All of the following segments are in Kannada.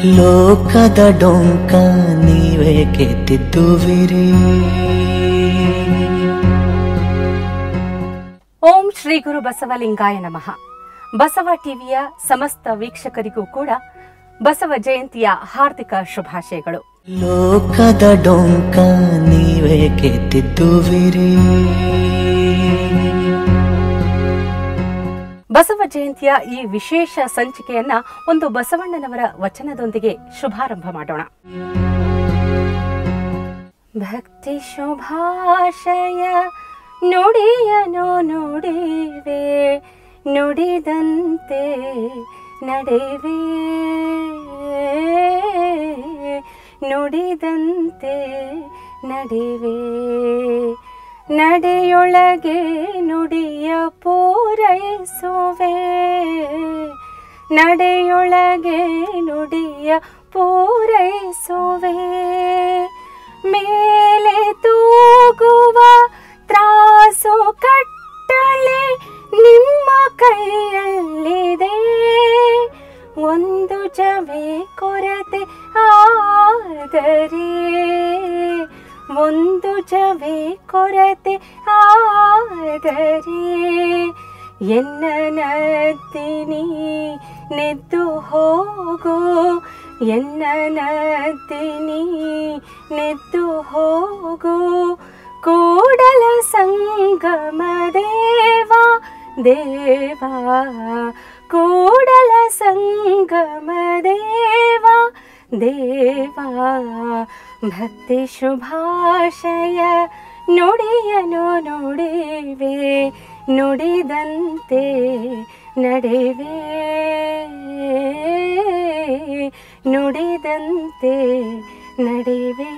ಲೋಕದ ಡೊಂಕ ನೀವೇ ಕೆತ್ತಿದ್ದುವಿರಿ ಓಂ ಶ್ರೀ ಗುರು ಬಸವಲಿಂಗಾಯ ನಮಃ ಬಸವ ಟಿವಿಯ ಸಮಸ್ತ ವೀಕ್ಷಕರಿಗೂ ಕೂಡ ಬಸವ ಜಯಂತಿಯ ಹಾರ್ದಿಕ ಶುಭಾಶಯಗಳು ಲೋಕದ ಡೊಂಕ ನೀವೇ ಕೆತ್ತಿದ್ದುವಿರಿ ಬಸವ ಜಯಂತಿಯ ಈ ವಿಶೇಷ ಸಂಚಿಕೆಯನ್ನ ಒಂದು ಬಸವಣ್ಣನವರ ವಚನದೊಂದಿಗೆ ಶುಭಾರಂಭ ಮಾಡೋಣ ಭಕ್ತಿ ಶುಭಾಶಯ ನುಡಿಯನು ನುಡಿವೆ ನುಡಿದಂತೆ ನಡೆವೆ ನುಡಿದಂತೆ ನಡೆವೆ ನಡೆಯೊಳಗೆ ನುಡಿಯ ಪೂರೈಸುವೆ ನಡೆಯೊಳಗೆ ನುಡಿಯ ಪೂರೈಸುವೆ ಮೇಲೆ ತೂಗುವ ತ್ರಾಸು ಕಟ್ಟಳೆ ನಿಮ್ಮ ಕೈಯಲ್ಲಿದೆ ಒಂದು ಜವೆ ಕೊರತೆ ಆದರೆ ಒಂದು ಜವೆ ಕೊರತೆ ಆದರೆ ಎನ್ನ ನತ್ತಿನಿ ನೆದ್ದು ಹೋಗು ಎನ್ನ ನತ್ತಿನಿ ನೆದ್ದು ಹೋಗು ಕೂಡಲ ಸಂಗಮ ದೇವ ದೇವ ಕೂಡಲ ಸಂಗಮ ದೇವ ದೇವ ಭಕ್ತಿ ಶುಭಾಶಯ ನುಡಿಯನು ನುಡಿವೆ ನುಡಿದಂತೆ ನಡೆವೆ ನುಡಿದಂತೆ ನಡೆವೆ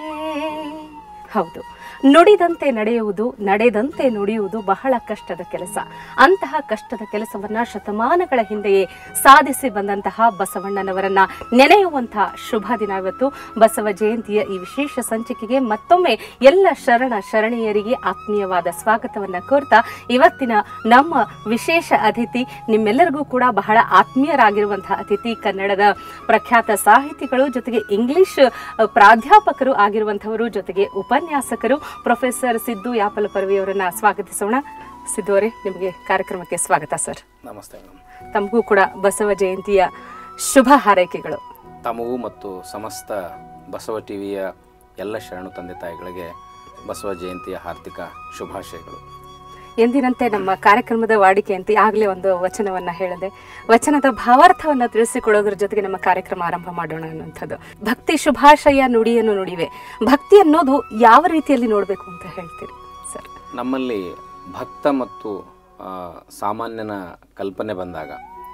ಹೌದು ನುಡಿದಂತೆ ನಡೆಯುವುದು ನಡೆದಂತೆ ನುಡಿಯುವುದು ಬಹಳ ಕಷ್ಟದ ಕೆಲಸ ಅಂತಹ ಕಷ್ಟದ ಕೆಲಸವನ್ನ ಶತಮಾನಗಳ ಹಿಂದೆಯೇ ಸಾಧಿಸಿ ಬಂದಂತಹ ಬಸವಣ್ಣನವರನ್ನ ನೆನೆಯುವಂತಹ ಶುಭ ದಿನ ಇವತ್ತು ಬಸವ ಜಯಂತಿಯ ಈ ವಿಶೇಷ ಸಂಚಿಕೆಗೆ ಮತ್ತೊಮ್ಮೆ ಎಲ್ಲ ಶರಣ ಶರಣೀಯರಿಗೆ ಆತ್ಮೀಯವಾದ ಸ್ವಾಗತವನ್ನ ಕೋರ್ತಾ ಇವತ್ತಿನ ನಮ್ಮ ವಿಶೇಷ ಅತಿಥಿ ನಿಮ್ಮೆಲ್ಲರಿಗೂ ಕೂಡ ಬಹಳ ಆತ್ಮೀಯರಾಗಿರುವಂತಹ ಅತಿಥಿ ಕನ್ನಡದ ಪ್ರಖ್ಯಾತ ಸಾಹಿತಿಗಳು ಜೊತೆಗೆ ಇಂಗ್ಲಿಷ್ ಅ, ಪ್ರಾಧ್ಯಾಪಕರು ಆಗಿರುವಂತಹವರು ಜೊತೆಗೆ ಉಪನ್ಯಾಸಕರು ಪ್ರೊಫೆಸರ್ ಸಿದ್ದು ಯಾಪಲ ಪರ್ವಿಯವರನ್ನ ಸ್ವಾಗತಿಸೋಣ ಸಿದ್ದು ಅವರೇ ನಿಮಗೆ ಕಾರ್ಯಕ್ರಮಕ್ಕೆ ಸ್ವಾಗತ ಸರ್ ನಮಸ್ತೆ ಮೇಡಮ್ ತಮಗೂ ಕೂಡ ಬಸವ ಜಯಂತಿಯ ಶುಭ ಹಾರೈಕೆಗಳು ತಮಗೂ ಮತ್ತು ಸಮಸ್ತ ಬಸವ ಟಿವಿಯ ಎಲ್ಲ ಶರಣು ತಂದೆ ತಾಯಿಗಳಿಗೆ ಬಸವ ಜಯಂತಿಯ ಹಾರ್ದಿಕ ಶುಭಾಶಯಗಳು ಎಂದಿನಂತೆ ನಮ್ಮ ಕಾರ್ಯಕ್ರಮದ ವಾಡಿಕೆಯಂತೆ ಆಗಲೇ ಒಂದು ವಚನವನ್ನ ಹೇಳಿದೆ ವಚನದ ಭಾವಾರ್ಥವನ್ನ ತಿಳಿಸಿಕೊಡೋದ್ರ ಜೊತೆಗೆ ನಮ್ಮ ಕಾರ್ಯಕ್ರಮ ಆರಂಭ ಮಾಡೋಣ ಅನ್ನುವಂಥದ್ದು ಭಕ್ತಿ ಶುಭಾಶಯ ನುಡಿಯನ್ನು ನುಡಿವೆ ಭಕ್ತಿ ಅನ್ನೋದು ಯಾವ ರೀತಿಯಲ್ಲಿ ನೋಡಬೇಕು ಅಂತ ಹೇಳ್ತೀರಿ ಸರ್ ನಮ್ಮಲ್ಲಿ ಭಕ್ತ ಮತ್ತು ಆ, ಸಾಮಾನ್ಯನ ಕಲ್ಪನೆ ಬಂದಾಗ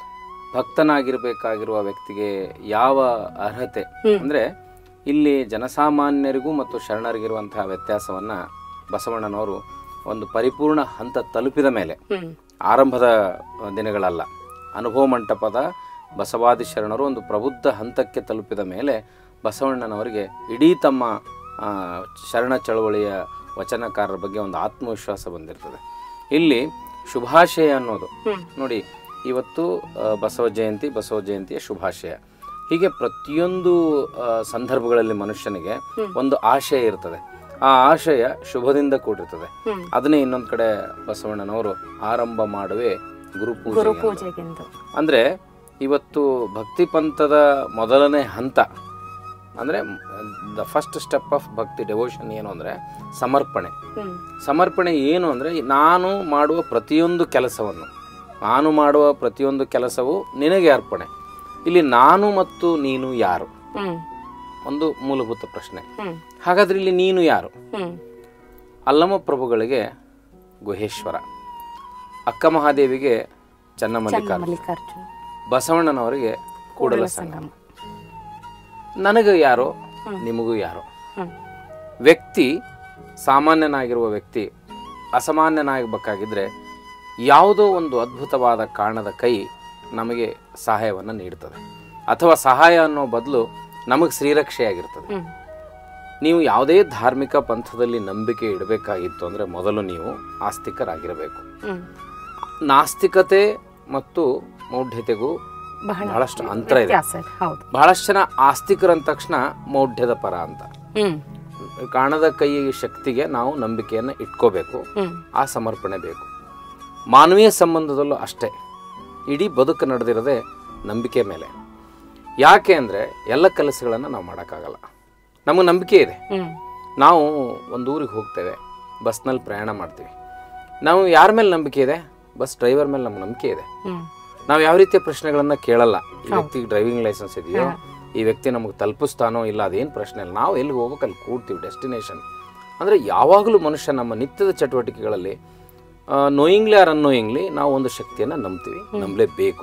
ಭಕ್ತನಾಗಿರಬೇಕಾಗಿರುವ ವ್ಯಕ್ತಿಗೆ ಯಾವ ಅರ್ಹತೆ ಅಂದರೆ ಇಲ್ಲಿ ಜನಸಾಮಾನ್ಯರಿಗೂ ಮತ್ತು ಶರಣರಿಗಿರುವಂತಹ ವ್ಯತ್ಯಾಸವನ್ನು ಬಸವಣ್ಣನವರು ಒಂದು ಪರಿಪೂರ್ಣ ಹಂತ ತಲುಪಿದ ಮೇಲೆ ಹ್ಮ್ ಆರಂಭದ ದಿನಗಳಲ್ಲ ಅನುಭವ ಮಂಟಪದ ಬಸವಾದಿ ಶರಣರು ಒಂದು ಪ್ರಬುದ್ಧ ಹಂತಕ್ಕೆ ತಲುಪಿದ ಮೇಲೆ ಬಸವಣ್ಣನವರಿಗೆ ಇಡೀ ತಮ್ಮ ಆ, ಶರಣ ಚಳವಳಿಯ ವಚನಕಾರರ ಬಗ್ಗೆ ಒಂದು ಆತ್ಮವಿಶ್ವಾಸ ಬಂದಿರ್ತದೆ ಇಲ್ಲಿ ಶುಭಾಶಯ ಅನ್ನೋದು ನೋಡಿ ಇವತ್ತು ಆ, ಬಸವ ಜಯಂತಿ ಬಸವ ಜಯಂತಿಯ ಶುಭಾಶಯ ಹೀಗೆ ಪ್ರತಿಯೊಂದು ಆ, ಸಂದರ್ಭಗಳಲ್ಲಿ ಮನುಷ್ಯನಿಗೆ ಒಂದು ಆಶಯ ಇರ್ತದೆ ಆ ಆಶಯ ಶುಭದಿಂದ ಕೂಡಿರ್ತದೆ ಅದನ್ನೇ ಇನ್ನೊಂದು ಕಡೆ ಬಸವಣ್ಣನವರು ಆರಂಭ ಮಾಡುವೆ ಗುರುಪೂಜೆ ಗುರು ಪೂಜೆಗೆಂದು ಅಂದರೆ ಇವತ್ತು ಭಕ್ತಿ ಪಂಥದ ಮೊದಲನೇ ಹಂತ ಅಂದರೆ ದ ಫಸ್ಟ್ ಸ್ಟೆಪ್ ಆಫ್ ಭಕ್ತಿ ಡೆವೋಷನ್ ಏನು ಅಂದರೆ ಸಮರ್ಪಣೆ ಹ್ಮ್ ಸಮರ್ಪಣೆ ಏನು ಅಂದರೆ ನಾನು ಮಾಡುವ ಪ್ರತಿಯೊಂದು ಕೆಲಸವನ್ನು ನಾನು ಮಾಡುವ ಪ್ರತಿಯೊಂದು ಕೆಲಸವು ನಿನಗೆ ಅರ್ಪಣೆ ಇಲ್ಲಿ ನಾನು ಮತ್ತು ನೀನು ಯಾರು ಹ್ಮ್ ಒಂದು ಮೂಲಭೂತ ಪ್ರಶ್ನೆ ಹ್ಮ್ ಹಾಗಾದ್ರೆ ಇಲ್ಲಿ ನೀನು ಯಾರು ಹ್ಮ್ ಅಲ್ಲಮ ಪ್ರಭುಗಳಿಗೆ ಗುಹೇಶ್ವರ ಅಕ್ಕ ಮಹಾದೇವಿಗೆ ಚನ್ನಮಲ್ಲಿಕಾರ್ಜುನ ಮಲ್ಲಿಕಾರ್ಜುನ ಬಸವಣ್ಣನವರಿಗೆ ಕೂಡಲ ಸಂಗಮ ನನಗೆ ಯಾರೋ ನಿಮಗೂ ಯಾರೋ ಹ್ಮ್ ವ್ಯಕ್ತಿ ಸಾಮಾನ್ಯನಾಗಿರುವ ವ್ಯಕ್ತಿ ಅಸಾಮಾನ್ಯನಾಗಬೇಕಾಗಿದ್ರೆ ಯಾವುದೋ ಒಂದು ಅದ್ಭುತವಾದ ಕಾರಣದ ಕೈ ನಮಗೆ ಸಹಾಯವನ್ನು ನೀಡ್ತದೆ ಅಥವಾ ಸಹಾಯ ಅನ್ನೋ ಬದಲು ನಮಗೆ ಶ್ರೀರಕ್ಷೆಯಾಗಿರ್ತದೆ ಹ್ಮ್ ನೀವು ಯಾವುದೇ ಧಾರ್ಮಿಕ ಪಂಥದಲ್ಲಿ ನಂಬಿಕೆ ಇಡಬೇಕಾಗಿತ್ತು ಅಂದರೆ ಮೊದಲು ನೀವು ಆಸ್ತಿಕರಾಗಿರಬೇಕು ಹ್ಮ್ ನಾಸ್ತಿಕತೆ ಮತ್ತು ಮೌಢ್ಯತೆಗೂ ಬಹಳ ಬಹಳಷ್ಟು ಅಂತರ ಇದೆ ವ್ಯತ್ಯಾಸ ಇದೆ. ಹೌದು ಬಹಳಷ್ಟು ಜನ ಆಸ್ತಿಕರು ಅಂದ ತಕ್ಷಣ ಮೌಢ್ಯದ ಪರ ಅಂತ ಹ್ಮ್ ಕಾಣದ ಕೈ ಶಕ್ತಿಗೆ ನಾವು ನಂಬಿಕೆಯನ್ನು ಇಟ್ಕೋಬೇಕು ಹ್ಮ್ ಆ ಸಮರ್ಪಣೆ ಬೇಕು ಮಾನವೀಯ ಸಂಬಂಧದಲ್ಲೂ ಅಷ್ಟೇ ಇಡೀ ಬದುಕು ನಡೆದಿರೋದೇ ನಂಬಿಕೆ ಮೇಲೆ ಯಾಕೆ ಅಂದರೆ ಎಲ್ಲ ಕೆಲಸಗಳನ್ನು ನಾವು ಮಾಡೋಕ್ಕಾಗಲ್ಲ ನಮಗೆ ನಂಬಿಕೆ ಇದೆ ಹ್ಮ್ ನಾವು ಒಂದು ಊರಿಗೆ ಹೋಗ್ತೇವೆ ಬಸ್ನಲ್ಲಿ ಪ್ರಯಾಣ ಮಾಡ್ತೀವಿ ನಾವು ಯಾರ ಮೇಲೆ ನಂಬಿಕೆ ಇದೆ ಬಸ್ ಡ್ರೈವರ್ ಮೇಲೆ ನಮ್ಗೆ ನಂಬಿಕೆ ಇದೆ ಹ್ಮ್ ನಾವು ಯಾವ ರೀತಿಯ ಪ್ರಶ್ನೆಗಳನ್ನ ಕೇಳಲ್ಲ ಈ ವ್ಯಕ್ತಿಗೆ ಡ್ರೈವಿಂಗ್ ಲೈಸೆನ್ಸ್ ಇದೆಯೋ ಈ ವ್ಯಕ್ತಿ ನಮಗೆ ತಲುಪಿಸ್ತಾನೋ ಇಲ್ಲ ಅದೇನು ಪ್ರಶ್ನೆ ಇಲ್ಲ ನಾವು ಎಲ್ಲಿ ಹೋಗ್ಬೇಕು ಅಲ್ಲಿ ಕೂಡ್ತೀವಿ ಡೆಸ್ಟಿನೇಷನ್ ಅಂದರೆ ಯಾವಾಗಲೂ ಮನುಷ್ಯ ನಮ್ಮ ನಿತ್ಯದ ಚಟುವಟಿಕೆಗಳಲ್ಲಿ ನೋಯಿಂಗ್ಲಿ ಆರ್ ಅನ್ನೋಯಿಂಗ್ಲಿ ನಾವು ಒಂದು ಶಕ್ತಿಯನ್ನು ನಂಬ್ತೀವಿ ನಂಬಲೇಬೇಕು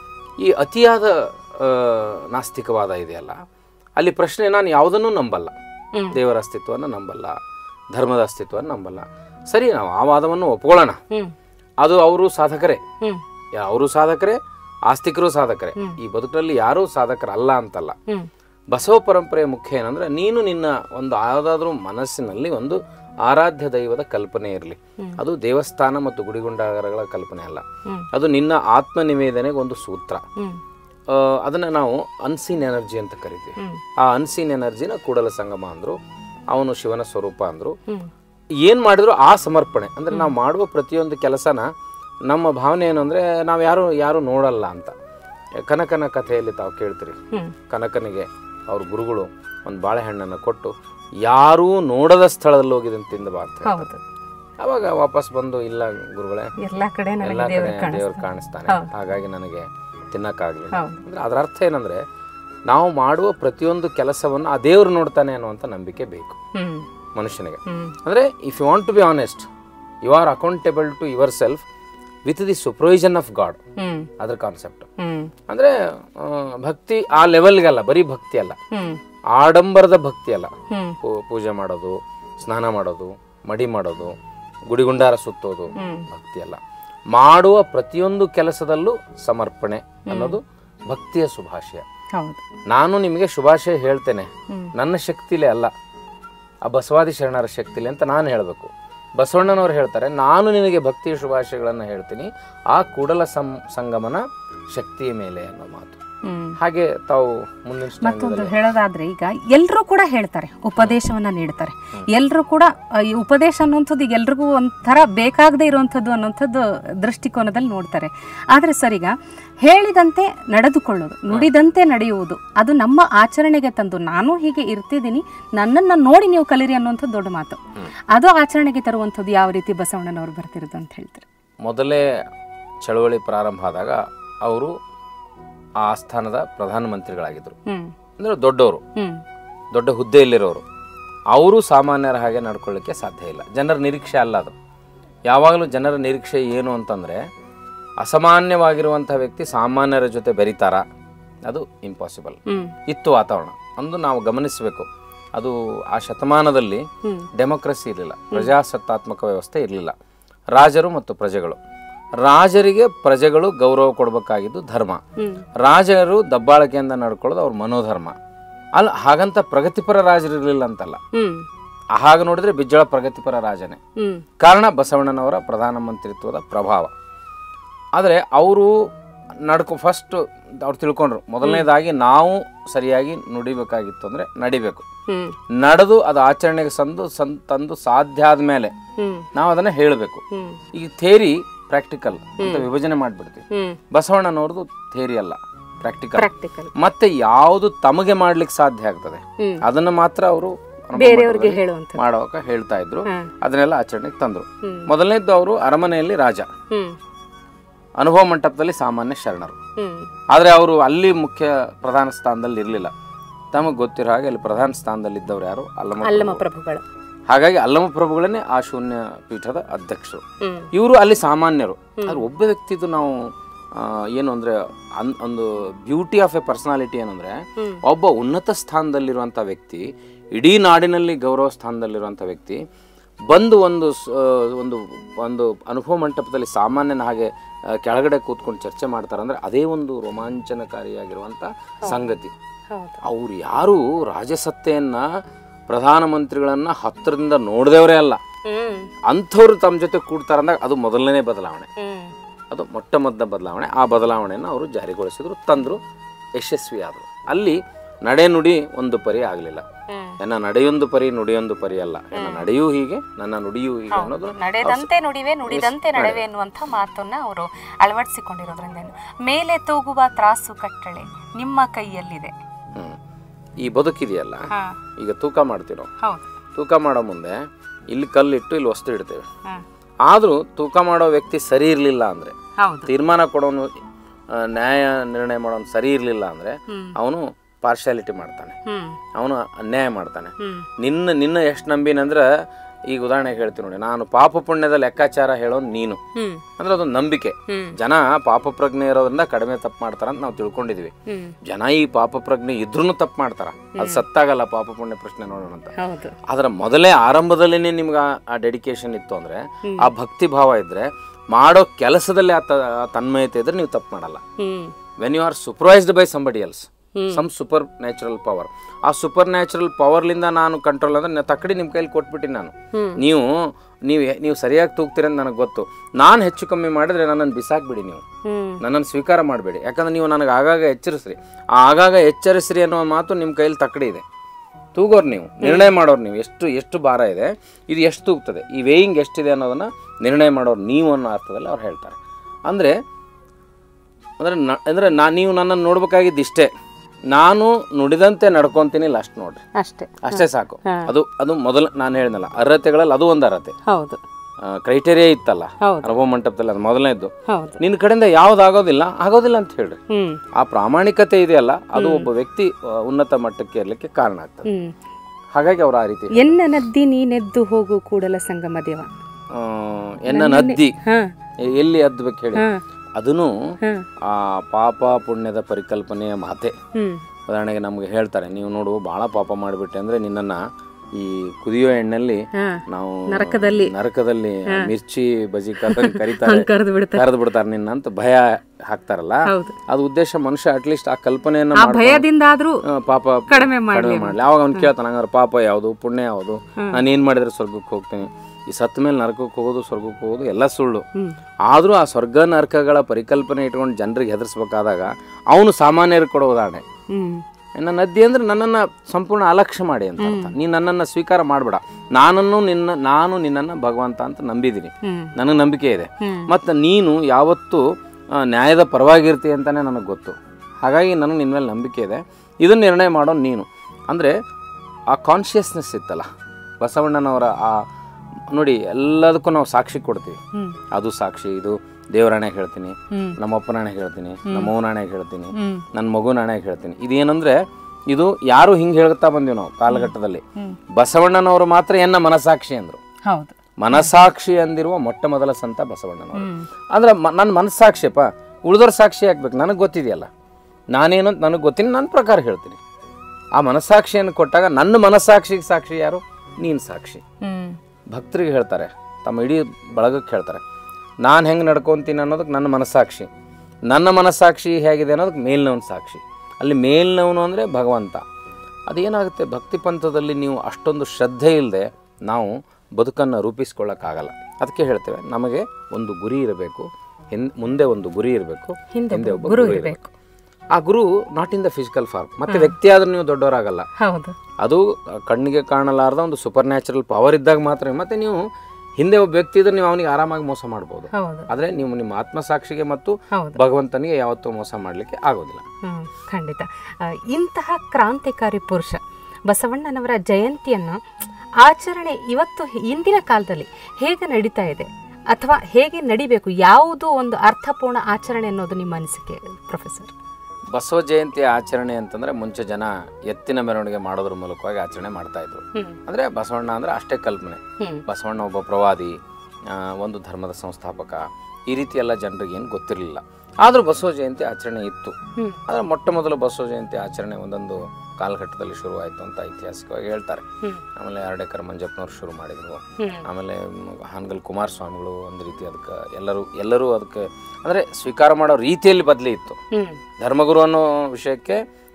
ಈ ಅತಿಯಾದ ಆ, ನಾಸ್ತಿಕವಾದ ಇದೆಯಲ್ಲ ಅಲ್ಲಿ ಪ್ರಶ್ನೆ ನಾನು ಯಾವುದನ್ನೂ ನಂಬಲ್ಲ ಹ್ಮ್. ದೇವರ ಅಸ್ತಿತ್ವವನ್ನು ನಂಬಲ್ಲ ಧರ್ಮದ ಅಸ್ತಿತ್ವವನ್ನು ನಂಬಲ್ಲ ಸರಿ ನಾವು ಆ ವಾದವನ್ನು ಒಪ್ಕೊಳ್ಳೋಣ ಹ್ಮ್ ಅದು ಅವರು ಸಾಧಕರೇ ಹ್ಮ್ ಅವರು ಸಾಧಕರೇ ಆಸ್ತಿಕರು ಸಾಧಕರೇ ಈ ಬದುಕಿನಲ್ಲಿ ಯಾರೂ ಸಾಧಕರಲ್ಲ ಅಂತಲ್ಲ ಹ್ಮ್ ಬಸವ ಪರಂಪರೆಯ ಮುಖ್ಯ ಏನಂದ್ರೆ ನೀನು ನಿನ್ನ ಒಂದು ಯಾವುದಾದ್ರೂ ಮನಸ್ಸಿನಲ್ಲಿ ಒಂದು ಆರಾಧ್ಯ ದೈವದ ಕಲ್ಪನೆ ಇರಲಿ ಅದು ದೇವಸ್ಥಾನ ಮತ್ತು ಗುಡಿಗುಂಡಾರಗಳ ಕಲ್ಪನೆ ಅಲ್ಲ ಹ್ಮ್. ಅದು ನಿನ್ನ ಆತ್ಮ ನಿವೇದನೆಗೆ ಒಂದು ಸೂತ್ರ ಹ್ಮ್ ಆ, ಅದನ್ನ ನಾವು ಅನ್ಸೀನ್ ಎನರ್ಜಿ ಅಂತ ಕರಿತೀವಿ ಹ್ಮ್. ಆ ಅನ್ಸೀನ್ ಎನರ್ಜಿನ ಕೂಡಲ ಸಂಗಮ ಅಂದ್ರು ಅವನು ಶಿವನ ಸ್ವರೂಪ ಅಂದ್ರು ಹ್ಮ್ ಏನು ಮಾಡಿದ್ರು ಆ ಸಮರ್ಪಣೆ ಅಂದರೆ ನಾವು ಮಾಡುವ ಪ್ರತಿಯೊಂದು ಕೆಲಸನ ನಮ್ಮ ಭಾವನೆ ಏನು ಅಂದರೆ ನಾವು ಯಾರು ಯಾರು ನೋಡಲ್ಲ ಅಂತ ಕನಕನ ಕಥೆಯಲ್ಲಿ ತಾವು ಕೇಳ್ತೀರಿ ಹ್ಮ್ ಕನಕನಿಗೆ ಅವ್ರ ಗುರುಗಳು ಒಂದು ಬಾಳೆಹಣ್ಣನ್ನು ಕೊಟ್ಟು ಯಾರೂ ನೋಡದ ಸ್ಥಳದಲ್ಲಿ ಹೋಗಿ ಇದನ್ನು ತಿಂದು ಬಾ ಅಂತ ಹೇಳ್ತಾರೆ. ಹೌದು ಅವಾಗ ವಾಪಸ್ ಬಂದು ಇಲ್ಲ ಗುರುಗಳೇ ಎಲ್ಲಾ ಕಡೆ ಎಲ್ಲ ನನಗೆ ಕಡೆ ದೇವರು ದೇವ್ರು ಕಾಣಿಸ್ತಾನೆ ಕಾಣಿಸ್ತಾನೆ ಹಾಗಾಗಿ ನನಗೆ ತಿನ್ನಕ್ಕಾಗ್ಲಿಲ್ಲ ಹೌದು. ಅಂದ್ರೆ ಅದರ ಅರ್ಥ ಏನಂದ್ರೆ ನಾವು ಮಾಡುವ ಪ್ರತಿಯೊಂದು ಕೆಲಸವನ್ನು ಆ ದೇವ್ರು ನೋಡ್ತಾನೆ ಅನ್ನುವಂಥ ನಂಬಿಕೆ ಬೇಕು ಹ್ಮ್ ಮನುಷ್ಯನಿಗೆ ಹ್ಮ್ ಅಂದರೆ if you want to be honest you are accountable to yourself with the supervision of God hmm ಅದ್ರ ಕಾನ್ಸೆಪ್ಟ್ ಹ್ಮ್ ಅಂದರೆ ಭಕ್ತಿ ಆ ಲೆವೆಲ್ಗಲ್ಲ ಬರೀ ಭಕ್ತಿ ಅಲ್ಲ ಹ್ಮ್ ಆಡಂಬರದ ಭಕ್ತಿ ಅಲ್ಲ ಹ್ಮ್ ಪೂ- ಪೂಜೆ ಮಾಡೋದು ಸ್ನಾನ ಮಾಡೋದು ಮಡಿ ಮಾಡೋದು ಗುಡಿಗುಂಡಾರ ಸುತ್ತೋದು ಹ್ಮ್. ಭಕ್ತಿ ಅಲ್ಲ ಮಾಡುವ ಪ್ರತಿಯೊಂದು ಕೆಲಸದಲ್ಲೂ ಸಮರ್ಪಣೆ ಅನ್ನೋದು ಭಕ್ತಿಯ ಶುಭಾಶಯ ಹೌದು ನಾನು ನಿಮಗೆ ಶುಭಾಶಯ ಹೇಳ್ತೇನೆ ಹ್ಮ್. ನನ್ನ ಶಕ್ತಿಲೇ ಅಲ್ಲ ಆ ಬಸವಾದಿ ಶರಣರ ಶಕ್ತಿಲಿ ಅಂತ ನಾನು ಹೇಳಬೇಕು ಬಸವಣ್ಣನವರು ಹೇಳ್ತಾರೆ ನಾನು ನಿನಗೆ ಭಕ್ತಿಯ ಶುಭಾಶಯಗಳನ್ನು ಹೇಳ್ತೀನಿ ಆ ಕೂಡಲ ಸಂ ಸಂಗಮನ ಶಕ್ತಿಯ ಮೇಲೆ ಅನ್ನೋ ಮಾತು ಹ್ಮ್ ಹಾಗೆ ತಾವು ಮುಂದಿನ ಮತ್ತೊಂದು ಸ್ಟ್ಯಾಂಡಲ್ಲಿ ಹೇಳೋದಾದ್ರೆ ಈಗ ಎಲ್ಲರೂ ಕೂಡ ಹೇಳ್ತಾರೆ ಉಪದೇಶವನ್ನ ನೀಡ್ತಾರೆ ಎಲ್ಲರೂ ಕೂಡ ಆ, ಈ ಉಪದೇಶ ಅನ್ನುವಂಥದ್ದು ಈಗ ಎಲ್ರಿಗೂ ಒಂಥರ ಬೇಕಾಗದೇ ಇರುವಂಥದ್ದು ಅನ್ನೋಂಥದ್ದು ದೃಷ್ಟಿಕೋನದಲ್ಲಿ ನೋಡ್ತಾರೆ ಆದರೆ ಸರಿಗ ಹೇಳಿದಂತೆ ನಡೆದುಕೊಳ್ಳೋದು ನುಡಿದಂತೆ ನಡೆಯುವುದು ಅದು ನಮ್ಮ ಆಚರಣೆಗೆ ತಂದು ನಾನು ಹೀಗೆ ಇರ್ತಿದ್ದೀನಿ ನನ್ನನ್ನು ನೋಡಿ ನೀವು ಕಲೀರಿ ಅನ್ನುವಂಥದ್ದು ದೊಡ್ಡ ಮಾತು ಅದು ಆಚರಣೆಗೆ ತರುವಂಥದ್ದು ಯಾವ ರೀತಿ ಬಸವಣ್ಣನವರು ಬರ್ತಿರೋದು ಅಂತ ಹೇಳ್ತಾರೆ ಮೊದಲೇ ಚಳವಳಿ ಪ್ರಾರಂಭ ಆದಾಗ ಅವರು ಆ ಆಸ್ಥಾನದ ಪ್ರಧಾನಮಂತ್ರಿಗಳಾಗಿದ್ದರು ಹ್ಮ್ ಅಂದರೆ ದೊಡ್ಡವರು ಹ್ಮ್ ದೊಡ್ಡ ಹುದ್ದೆಯಲ್ಲಿರೋರು ಅವರು ಸಾಮಾನ್ಯರ ಹಾಗೆ ನಡ್ಕೊಳ್ಳಿಕ್ಕೆ ಸಾಧ್ಯ ಇಲ್ಲ ಜನರ ನಿರೀಕ್ಷೆ ಅಲ್ಲ ಅದು ಯಾವಾಗಲೂ ಜನರ ನಿರೀಕ್ಷೆ ಏನು ಅಂತಂದರೆ ಅಸಾಮಾನ್ಯವಾಗಿರುವಂಥ ವ್ಯಕ್ತಿ ಸಾಮಾನ್ಯರ ಜೊತೆ ಬೆರಿತಾರ ಅದು ಇಂಪಾಸಿಬಲ್ ಹ್ಮ್ ಇತ್ತು ವಾತಾವರಣ ಅಂದು ನಾವು ಗಮನಿಸಬೇಕು ಅದು ಆ ಶತಮಾನದಲ್ಲಿ ಹ್ಮ್. ಡೆಮೋಕ್ರಸಿ ಇರಲಿಲ್ಲ ಪ್ರಜಾಸತ್ತಾತ್ಮಕ ವ್ಯವಸ್ಥೆ ಇರಲಿಲ್ಲ ರಾಜರು ಮತ್ತು ಪ್ರಜೆಗಳು ರಾಜರಿಗೆ ಪ್ರಜೆಗಳು ಗೌರವ ಕೊಡಬೇಕಾಗಿದ್ದು ಧರ್ಮ ಹ್ಮ್ ರಾಜರು ದಬ್ಬಾಳಿಕೆಯಿಂದ ನಡ್ಕೊಳ್ಳೋದು ಅವ್ರ ಮನೋಧರ್ಮ ಅಲ್ಲ ಹಾಗಂತ ಪ್ರಗತಿಪರ ರಾಜರು ಇರಲಿಲ್ಲ ಅಂತಲ್ಲ ಹ್ಮ್ ಹಾಗೆ ನೋಡಿದ್ರೆ ಬಿಜ್ಜಳ ಪ್ರಗತಿಪರ ರಾಜನೇ ಹ್ಮ್ ಕಾರಣ ಬಸವಣ್ಣನವರ ಪ್ರಧಾನಮಂತ್ರಿತ್ವದ ಪ್ರಭಾವ ಆದರೆ ಅವರು ನಡ್ಕೊ ಫಸ್ಟ್ ಅವ್ರು ತಿಳ್ಕೊಂಡ್ರು ಮೊದಲನೇದಾಗಿ ನಾವು ಸರಿಯಾಗಿ ನುಡಿಬೇಕಾಗಿತ್ತು ಅಂದರೆ ನಡಿಬೇಕು ಹ್ಮ್ ನಡೆದು ಅದು ಆಚರಣೆಗೆ ಸಂದು ಸಂ ತಂದು ಸಾಧ್ಯ ಆದಮೇಲೆ ಹ್ಮ್ ನಾವು ಅದನ್ನು ಹೇಳಬೇಕು ಹ್ಮ್ ಈಗ ಥೇರಿ ಪ್ರಾಕ್ಟಿಕಲ್ ಅಂತ ವಿಭಜನೆ ಮಾಡಿಬಿಡ್ತೀವಿ ಹ್ಮ್ ಬಸವಣ್ಣನವ್ರದ್ದು ಥೇರಿ ಅಲ್ಲ ಪ್ರಾಕ್ಟಿಕಲ್ ಪ್ರಾಕ್ಟಿಕಲ್ ಮತ್ತೆ ಯಾವುದು ತಮಗೆ ಮಾಡ್ಲಿಕ್ಕೆ ಸಾಧ್ಯ ಆಗ್ತದೆ ಹ್ಮ್. ಅದನ್ನ ಮಾತ್ರ ಅವರು ಬೇರೆಯವ್ರಿಗೆ ಹೇಳುವಂಥದ್ದು ಮಾಡುವಾಗ ಹೇಳ್ತಾ ಇದ್ರು ಹ್ಮ್. ಅದನ್ನೆಲ್ಲ ಆಚರಣೆಗೆ ತಂದ್ರು ಹ್ಮ್. ಮೊದಲನೇದ್ದು ಅವರು ಅರಮನೆಯಲ್ಲಿ ರಾಜ ಹ್ಮ್ ಅನುಭವ ಮಂಟಪದಲ್ಲಿ ಸಾಮಾನ್ಯ ಶರಣರು ಹ್ಮ್ ಆದರೆ ಅವರು ಅಲ್ಲಿ ಮುಖ್ಯ ಪ್ರಧಾನ ಸ್ಥಾನದಲ್ಲಿ ಇರಲಿಲ್ಲ ತಮಗೆ ಗೊತ್ತಿರೋ ಹಾಗೆ ಅಲ್ಲಿ ಪ್ರಧಾನ ಸ್ಥಾನದಲ್ಲಿ ಇದ್ದವ್ರು ಯಾರು ಅಲ್ಲಮ ಅಲ್ಲಮ ಪ್ರಭು. ಪ್ರಭುಗಳು ಹಾಗಾಗಿ ಅಲ್ಲಮ ಪ್ರಭುಗಳನ್ನೇ ಆ ಶೂನ್ಯ ಪೀಠದ ಅಧ್ಯಕ್ಷರು ಹ್ಮ್ ಇವರು ಅಲ್ಲಿ ಸಾಮಾನ್ಯರು ಆದ್ರೆ ಒಬ್ಬ ವ್ಯಕ್ತಿದು ನಾವು ಆ, ಏನು ಅಂದ್ರೆ ಅನ್- ಒಂದು ಬ್ಯೂಟಿ ಆಫ್ ಎ ಪರ್ಸನಾಲಿಟಿ ಏನಂದ್ರೆ ಹ್ಮ್. ಒಬ್ಬ ಉನ್ನತ ಸ್ಥಾನದಲ್ಲಿರುವಂಥ ವ್ಯಕ್ತಿ ಇಡೀ ನಾಡಿನಲ್ಲಿ ಗೌರವ ಸ್ಥಾನದಲ್ಲಿರುವಂಥ ವ್ಯಕ್ತಿ ಬಂದು ಒಂದು ಸ- ಒಂದು ಒಂದು ಅನುಭವ ಮಂಟಪದಲ್ಲಿ ಸಾಮಾನ್ಯನ ಹಾಗೆ ಆ, ಕೆಳಗಡೆ ಕೂತ್ಕೊಂಡು ಚರ್ಚೆ ಮಾಡ್ತಾರೆ ಅಂದ್ರೆ ಅದೇ ಒಂದು ರೋಮಾಂಚನಕಾರಿಯಾಗಿರುವಂಥ ಸಂಗತಿ ಹೌದು ಅವ್ರು ಯಾರು ರಾಜಸತ್ತೆಯನ್ನ ಪ್ರಧಾನಮಂತ್ರಿಗಳನ್ನ ಹತ್ತಿರದಿಂದ ನೋಡಿದವರೇ ಅಲ್ಲ ಹ್ಮ್ ಅಂಥವ್ರು ತಮ್ಮ ಜೊತೆ ಕೂಡ್ತಾರಂದಾಗ ಅದು ಮೊದಲನೇ ಬದಲಾವಣೆ ಹ್ಮ್ ಅದು ಮೊಟ್ಟ ಮೊದಲ ಬದಲಾವಣೆ ಆ ಬದಲಾವಣೆಯನ್ನು ಅವರು ಜಾರಿಗೊಳಿಸಿದ್ರು ತಂದರು ಯಶಸ್ವಿ ಆದರು ಅಲ್ಲಿ ನಡೆ ನುಡಿ ಒಂದು ಪರಿ ಆಗಲಿಲ್ಲ ನನ್ನ ನಡೆಯೊಂದು ಪರಿ ನುಡಿಯೊಂದು ಪರಿ ಅಲ್ಲ ನನ್ನ ನಡೆಯೂ ಹೀಗೆ ನನ್ನ ನುಡಿಯೂ ಹೀಗೆ ಅನ್ನೋದು ನಡೆದಂತೆ ನುಡಿವೆ ನುಡಿದಂತೆ ನಡೆವೆ ಎನ್ನುವಂಥ ಮಾತನ್ನ ಅವರು ಅಳವಡಿಸಿಕೊಂಡಿರೋದ್ರಿಂದ ಮೇಲೆ ತೂಗುವ ತ್ರಾಸು ಕಟ್ಟಳೆ ನಿಮ್ಮ ಕೈಯಲ್ಲಿದೆ ಹ್ಮ್. ಈ ಬದುಕಿದೆಯಲ್ಲ ಹಾ ಈಗ ತೂಕ ಮಾಡ್ತೀವಿ ನಾವು ಹೌದು ತೂಕ ಮಾಡೋ ಮುಂದೆ ಇಲ್ಲಿ ಕಲ್ಲಿಟ್ಟು ಇಲ್ಲಿ ವಸ್ತು ಇಡ್ತೇವೆ ಹಾ ಆದರೂ ತೂಕ ಮಾಡೋ ವ್ಯಕ್ತಿ ಸರಿ ಇರಲಿಲ್ಲ ಅಂದರೆ ಹೌದು ತೀರ್ಮಾನ ಕೊಡೋನು ಆ, ನ್ಯಾಯ ನಿರ್ಣಯ ಮಾಡೋನು ಸರಿ ಇರಲಿಲ್ಲ ಅಂದರೆ ಹ್ಮ್. ಅವನು ಪಾರ್ಶಾಲಿಟಿ ಮಾಡ್ತಾನೆ ಹ್ಮ್ ಅವನು ಅನ್ಯಾಯ ಮಾಡ್ತಾನೆ ಹ್ಮ್ ನಿನ್ನ ನಿನ್ನ ಎಷ್ಟು ನಂಬಿನಂದ್ರೆ ಈಗ ಉದಾಹರಣೆಗೆ ಹೇಳ್ತೀನಿ ನೋಡಿ ನಾನು ಪಾಪ ಪುಣ್ಯದ ಲೆಕ್ಕಾಚಾರ ಹೇಳೋನು ನೀನು ಹ್ಮ್ ಅಂದ್ರೆ ಅದೊಂದು ನಂಬಿಕೆ ಹ್ಮ್ ಜನ ಪಾಪ ಪ್ರಜ್ಞೆ ಇರೋದ್ರಿಂದ ಕಡಿಮೆ ತಪ್ಪು ಮಾಡ್ತಾರ ಅಂತ ನಾವು ತಿಳ್ಕೊಂಡಿದ್ವಿ ಹ್ಮ್ ಜನ ಈ ಪಾಪ ಪ್ರಜ್ಞೆ ಇದ್ರೂ ತಪ್ಪು ಮಾಡ್ತಾರ ಅದು ಸತ್ತಾಗಲ್ಲ ಪಾಪ ಪುಣ್ಯ ಪ್ರಶ್ನೆ ನೋಡೋಣ ಅಂತ ಹೌದು ಅದರ ಮೊದಲೇ ಆರಂಭದಲ್ಲೇ ನಿಮ್ಗೆ ಆ- ಆ ಡೆಡಿಕೇಶನ್ ಇತ್ತು ಅಂದ್ರೆ ಆ ಭಕ್ತಿ ಭಾವ ಇದ್ರೆ ಮಾಡೋ ಕೆಲಸದಲ್ಲಿ ಆ ತ- ಆ ತನ್ಮಯತೆ ಇದ್ರೆ ನೀವು ತಪ್ಪು ಮಾಡಲ್ಲ hmm when you are supervised by somebody else some supernatural power ಆ ಸೂಪರ್ ನ್ಯಾಚುರಲ್ ಪವರ್ಲಿಂದ ನಾನು ಕಂಟ್ರೋಲ್ ಅಂದ್ರೆ ನಾ ತಕ್ಕಡಿ ನಿಮ್ಮ ಕೈಲಿ ಕೊಟ್ಬಿಟ್ಟಿನಿ ನಾನು ನೀವು ನೀವು ನೀವು ಸರಿಯಾಗಿ ತೂಗ್ತೀರ ಅಂತ ನನಗೆ ಗೊತ್ತು ನಾನು ಹೆಚ್ಚು ಕಮ್ಮಿ ಮಾಡಿದ್ರೆ ನನ್ನನ್ನು ಬಿಸಾಕ್ಬಿಡಿ ನೀವು ಹ್ಮ್ ನನ್ನನ್ನು ಸ್ವೀಕಾರ ಮಾಡಬೇಡಿ ಯಾಕಂದ್ರೆ ನೀವು ನನಗೆ ಆಗಾಗ ಎಚ್ಚರಿಸ್ರಿ ಆ ಆಗಾಗ ಎಚ್ಚರಿಸ್ರಿ ಅನ್ನೋ ಮಾತು ನಿಮ್ಮ ಕೈಲಿ ತಕ್ಕಡಿ ಇದೆ ತೂಗೋರು ನೀವು ನಿರ್ಣಯ ಮಾಡೋರು ನೀವು ಎಷ್ಟು ಎಷ್ಟು ಭಾರ ಇದೆ ಇದು ಎಷ್ಟು ತೂಗ್ತದೆ ಈ ವೇಯಿಂಗ್ ಎಷ್ಟಿದೆ ಅನ್ನೋದನ್ನು ನಿರ್ಣಯ ಮಾಡೋರು ನೀವು ಅನ್ನೋ ಅರ್ಥದಲ್ಲಿ ಅವ್ರು ಹೇಳ್ತಾರೆ ಅಂದರೆ ಅಂದರೆ ನ ಅಂದರೆ ನಾ ನೀವು ನನ್ನನ್ನು ನೋಡ್ಬೇಕಾಗಿದ್ದು ಇಷ್ಟೇ ನಾನು ನುಡಿದಂತೆ ನಡ್ಕೊತೀನಿ ಲಾಸ್ಟ್ ನೋಡ್ರಿ ಅಷ್ಟೇ ಅಷ್ಟೇ ಸಾಕು ಅದು ಅದು ಮೊದಲು ನಾನು ಹೇಳಿದ್ನಲ್ಲ ಅರ್ಹತೆಗಳಲ್ಲಿ ಅದು ಒಂದು ಅರ್ಹತೆ ಹೌದು ಕ್ರೈಟೇರಿಯಾ ಇತ್ತಲ್ಲ ಹೌದು. ಅನುಭವ ಮಂಟಪದಲ್ಲಿ ಅದು ಮೊದಲನೇದ್ದು ಹೌದು ನಿನ್ನ ಕಡೆಯಿಂದ ಯಾವ್ದು ಆಗೋದಿಲ್ಲ ಆಗೋದಿಲ್ಲ ಅಂತ ಹೇಳ್ರಿ ಹ್ಮ್ ಆ ಪ್ರಾಮಾಣಿಕತೆ ಇದೆಯಲ್ಲ ಅದು ಒಬ್ಬ ವ್ಯಕ್ತಿ ಆ, ಉನ್ನತ ಮಟ್ಟಕ್ಕೆ ಇರಲಿಕ್ಕೆ ಕಾರಣ ಆಗ್ತದೆ ಹ್ಮ್ ಹಾಗಾಗಿ ಅವ್ರು ಆ ರೀತಿ ಎನ್ನ ನದ್ದಿ ನೀನೆದ್ದು ಹೋಗು ಕೂಡಲ ಸಂಗಮ ದೇವ ಆ, ಎನ್ನ ನದ್ದಿ ಹಾ ಎ- ಎಲ್ಲಿ ಅದ್ಬೇಕು ಹೇಳಿ ಹಾ ಅದನ್ನು ಹಾ ಆ ಪಾಪ ಪುಣ್ಯದ ಪರಿಕಲ್ಪನೆಯ ಮಾತೆ ಹ್ಮ್ ಉದಾಹರಣೆಗೆ ನಮಗೆ ಹೇಳ್ತಾರೆ ನೀವು ನೋಡು ಭಾಳ ಪಾಪ ಮಾಡಿಬಿಟ್ಟೆ ಅಂದರೆ ನಿನ್ನನ್ನು ಈ ಕುದಿಯೋ ಎಣ್ಣೆಲ್ಲಿ ಹಾ ನಾವು ನರಕದಲ್ಲಿ. ನರಕದಲ್ಲಿ ಮಿರ್ಚಿ ಬಜಿ ಕರ್ದಂಗ್ ಕರಿತಾರೆ ಕರೆದು ಬಿಡ್ತಾರೆ ಕರೆದು ಬಿಡ್ತಾರೆ ನಿನ್ನ ಅಂತ ಭಯ ಹಾಕ್ತಾರಲ್ಲ ಹೌದು ಅದು ಉದ್ದೇಶ ಮನುಷ್ಯ ಅಟ್ಲೀಸ್ಟ್ ಆ ಕಲ್ಪನೆಯನ್ನ ಆ ಮಾಡ್ಕೊಂಡು, ಭಯದಿಂದ ಆದ್ರೂ ಆ, ಪಾಪ ಕಡಿಮೆ ಮಾಡ್ಲಿ ಕಡಿಮೆ ಮಾಡಲಿ ಅವಾಗ ಅವ್ನು ಕೇಳ್ತಾನೆ ಹಂಗಾರೆ ಪಾಪ ಯಾವುದು ಪುಣ್ಯ ಯಾವುದು ನಾನು ಏನು ಮಾಡಿದ್ರೆ ಸ್ವರ್ಗಕ್ಕೆ ಹೋಗ್ತೀನಿ ಈ ಸತ್ತ ಮೇಲೆ ನರಕಕ್ಕೆ ಹೋಗೋದು ಸ್ವರ್ಗಕ್ಕೆ ಹೋಗೋದು ಎಲ್ಲ ಸುಳ್ಳು ಹ್ಮ್ ಆದರೂ ಆ ಸ್ವರ್ಗ ನರಕಗಳ ಪರಿಕಲ್ಪನೆ ಇಟ್ಕೊಂಡು ಜನರಿಗೆ ಹೆದರ್ಸ್ಬೇಕಾದಾಗ ಅವನು ಸಾಮಾನ್ಯರಿಗೆ ಕೊಡೋ ಉದಾಹರಣೆ ಹ್ಮ್ ನನ್ನ ನದಿ ಅಂದ್ರೆ ನನ್ನನ್ನು ಸಂಪೂರ್ಣ ಅಲಕ್ಷ್ಯ ಮಾಡಿ ಅಂತ ಅರ್ಥ ನೀನು ನನ್ನನ್ನು ಸ್ವೀಕಾರ ಮಾಡಬೇಡ ನಾನನ್ನು ನಿನ್ನ ನಾನು ನಿನ್ನನ್ನು ಭಗವಂತ ಅಂತ ನಂಬಿದ್ದೀನಿ ಹ್ಮ್ ನನಗೆ ನಂಬಿಕೆ ಇದೆ ಹ್ಮ್. ಮತ್ತು ನೀನು ಯಾವತ್ತೂ ಆ, ನ್ಯಾಯದ ಪರವಾಗಿರ್ತಿ ಅಂತಲೇ ನನಗೆ ಗೊತ್ತು ಹಾಗಾಗಿ ನನಗೆ ನಿನ್ನ ಮೇಲೆ ನಂಬಿಕೆ ಇದೆ ಇದನ್ನು ನಿರ್ಣಯ ಮಾಡೋ ನೀನು ಅಂದರೆ ಆ ಕಾನ್ಷಿಯಸ್ನೆಸ್ ಇತ್ತಲ್ಲ ಬಸವಣ್ಣನವರ ಆ ನೋಡಿ ಎಲ್ಲದಕ್ಕೂ ನಾವು ಸಾಕ್ಷಿ ಕೊಡ್ತೀವಿ ಹ್ಮ್ ಅದು ಸಾಕ್ಷಿ ಇದು ದೇವರಾಣೆ ಹೇಳ್ತೀನಿ ಹ್ಮ್ ನಮ್ಮ ಅಪ್ಪನಾಣೆ ಹೇಳ್ತೀನಿ ನಮ್ಮ ಅವ್ವನಾಣೆ ಹೇಳ್ತೀನಿ ಹ್ಮ್ ನನ್ನ ಮಗುನಾಣೆ ಹೇಳ್ತೀನಿ ಇದೇನಂದ್ರೆ ಇದು ಯಾರು ಹಿಂಗೆ ಹೇಳ್ತಾ ಬಂದೀವಿ ನಾವು ಕಾಲಘಟ್ಟದಲ್ಲಿ ಹ್ಮ್ ಬಸವಣ್ಣನವರು ಮಾತ್ರ ಎನ್ನ ಮನಸಾಕ್ಷಿ ಅಂದರು ಹೌದು ಮನಸಾಕ್ಷಿ ಅಂದಿರುವ ಮೊಟ್ಟ ಮೊದಲ ಸಂತ ಬಸವಣ್ಣನವರು ಹ್ಮ್ ಅಂದ್ರೆ ಮ- ನನ್ನ ಮನಸ್ಸಾಕ್ಷಿಯಪ್ಪ ಉಳಿದವ್ರ ಸಾಕ್ಷಿ ಆಗ್ಬೇಕು ನನಗೆ ಗೊತ್ತಿದೆಯಲ್ಲ ನಾನೇನು ಅಂತ ನನಗೆ ಗೊತ್ತೀನಿ ನನ್ನ ಪ್ರಕಾರ ಹೇಳ್ತೀನಿ ಆ ಮನಸ್ಸಾಕ್ಷಿಯನ್ನು ಕೊಟ್ಟಾಗ ನನ್ನ ಮನಸ್ಸಾಕ್ಷಿಗೆ ಸಾಕ್ಷಿ ಯಾರು ನೀನು ಸಾಕ್ಷಿ ಹ್ಮ್ ಭಕ್ತರಿಗೆ ಹೇಳ್ತಾರೆ ತಮ್ಮ ಇಡೀ ಬಳಗಕ್ಕೆ ಹೇಳ್ತಾರೆ ನಾನು ಹೆಂಗೆ ನಡ್ಕೊತೀನಿ ಅನ್ನೋದಕ್ಕೆ ನನ್ನ ಮನಸ್ಸಾಕ್ಷಿ ನನ್ನ ಮನಸ್ಸಾಕ್ಷಿ ಹೇಗಿದೆ ಅನ್ನೋದಕ್ಕೆ ಮೇಲ್ನವನ ಸಾಕ್ಷಿ ಅಲ್ಲಿ ಮೇಲ್ನವನು ಅಂದರೆ ಭಗವಂತ ಅದೇನಾಗುತ್ತೆ ಭಕ್ತಿ ಪಂಥದಲ್ಲಿ ನೀವು ಅಷ್ಟೊಂದು ಶ್ರದ್ಧೆ ಇಲ್ಲದೆ ನಾವು ಬದುಕನ್ನು ರೂಪಿಸ್ಕೊಳ್ಳೋಕ್ಕಾಗಲ್ಲ ಅದಕ್ಕೆ ಹೇಳ್ತೇವೆ ನಮಗೆ ಒಂದು ಗುರಿ ಇರಬೇಕು ಹಿನ್ ಮುಂದೆ ಒಂದು ಗುರಿ ಇರಬೇಕು ಹಿಂದೆ ಒಬ್ಬ ಗುರು ಇರಬೇಕು ಆ guru not in the physical form ಮತ್ತೆ ವ್ಯಕ್ತಿ ಆದ್ರೂ ನೀವು ದೊಡ್ಡವರಾಗಲ್ಲ ಹೌದು ಅದು ಕಣ್ಣಿಗೆ ಕಾಣಲಾರ್ದ ಒಂದು ಸೂಪರ್ ನ್ಯಾಚುರಲ್ ಪವರ್ ಇದ್ದಾಗ ಮಾತ್ರ ಮತ್ತೆ ನೀವು ಹಿಂದೆ ಒಬ್ಬ ವ್ಯಕ್ತಿ ಇದ್ರೆ ನೀವು ಅವನಿಗೆ ಆರಾಮಾಗಿ ಮೋಸ ಮಾಡ್ಬೋದು ಹೌದು ಆದರೆ ನೀವು ನಿಮ್ಮ ಆತ್ಮಸಾಕ್ಷಿಗೆ ಮತ್ತು ಹೌದು ಭಗವಂತನಿಗೆ ಯಾವತ್ತೂ ಮೋಸ ಮಾಡಲಿಕ್ಕೆ ಆಗೋದಿಲ್ಲ ಹ್ಮ್, ಖಂಡಿತ ಆ, ಇಂತಹ ಕ್ರಾಂತಿಕಾರಿ ಪುರುಷ ಬಸವಣ್ಣನವರ ಜಯಂತಿಯನ್ನು ಆಚರಣೆ ಇವತ್ತು ಇಂದಿನ ಕಾಲದಲ್ಲಿ ಹೇಗೆ ನಡೀತಾ ಇದೆ ಅಥವಾ ಹೇಗೆ ನಡಿಬೇಕು ಯಾವುದು ಒಂದು ಅರ್ಥಪೂರ್ಣ ಆಚರಣೆ ಅನ್ನೋದು ನಿಮ್ಮ ಅನಿಸಿಕೆ ಪ್ರೊಫೆಸರ್ ಬಸವ ಜಯಂತಿ ಆಚರಣೆ ಅಂತಂದ್ರೆ ಮುಂಚೆ ಜನ ಎತ್ತಿನ ಮೆರವಣಿಗೆ ಮಾಡೋದ್ರ ಮೂಲಕವಾಗಿ ಆಚರಣೆ ಮಾಡ್ತಾ ಇದ್ರು ಹ್ಮ್ ಅಂದ್ರೆ ಬಸವಣ್ಣ ಅಂದ್ರೆ ಅಷ್ಟೇ ಕಲ್ಪನೆ ಹ್ಮ್ ಬಸವಣ್ಣ ಒಬ್ಬ ಪ್ರವಾದಿ ಆ, ಒಂದು ಧರ್ಮದ ಸಂಸ್ಥಾಪಕ ಈ ರೀತಿ ಎಲ್ಲ ಜನರಿಗೆ ಏನು ಗೊತ್ತಿರಲಿಲ್ಲ ಆದರೂ ಬಸವ ಜಯಂತಿ ಆಚರಣೆ ಇತ್ತು ಹ್ಮ್ ಆದರೆ ಮೊಟ್ಟ ಮೊದಲು ಬಸವ ಜಯಂತಿ ಆಚರಣೆ ಒಂದೊಂದು ಕಾಲಘಟ್ಟದಲ್ಲಿ ಶುರುವಾಯಿತು ಅಂತ ಐತಿಹಾಸಿಕವಾಗಿ ಹೇಳ್ತಾರೆ ಹ್ಮ್ ಆಮೇಲೆ ಎರಡೇಕರ್ ಮಂಜಪ್ಪನವ್ರು ಶುರು ಮಾಡಿದರು ಹ್ಮ್ ಆಮೇಲೆ ಮ್, ಹಾನಗಲ್ ಕುಮಾರಸ್ವಾಮಿಗಳು ಒಂದು ರೀತಿ ಅದಕ್ಕೆ ಎಲ್ಲರೂ ಎಲ್ಲರೂ ಅದಕ್ಕೆ ಅಂದರೆ ಸ್ವೀಕಾರ ಮಾಡೋ ರೀತಿಯಲ್ಲಿ ಬದಲಿ ಇತ್ತು ಹ್ಮ್ ಧರ್ಮಗುರು ಅನ್ನೋ ವಿಷಯಕ್ಕೆ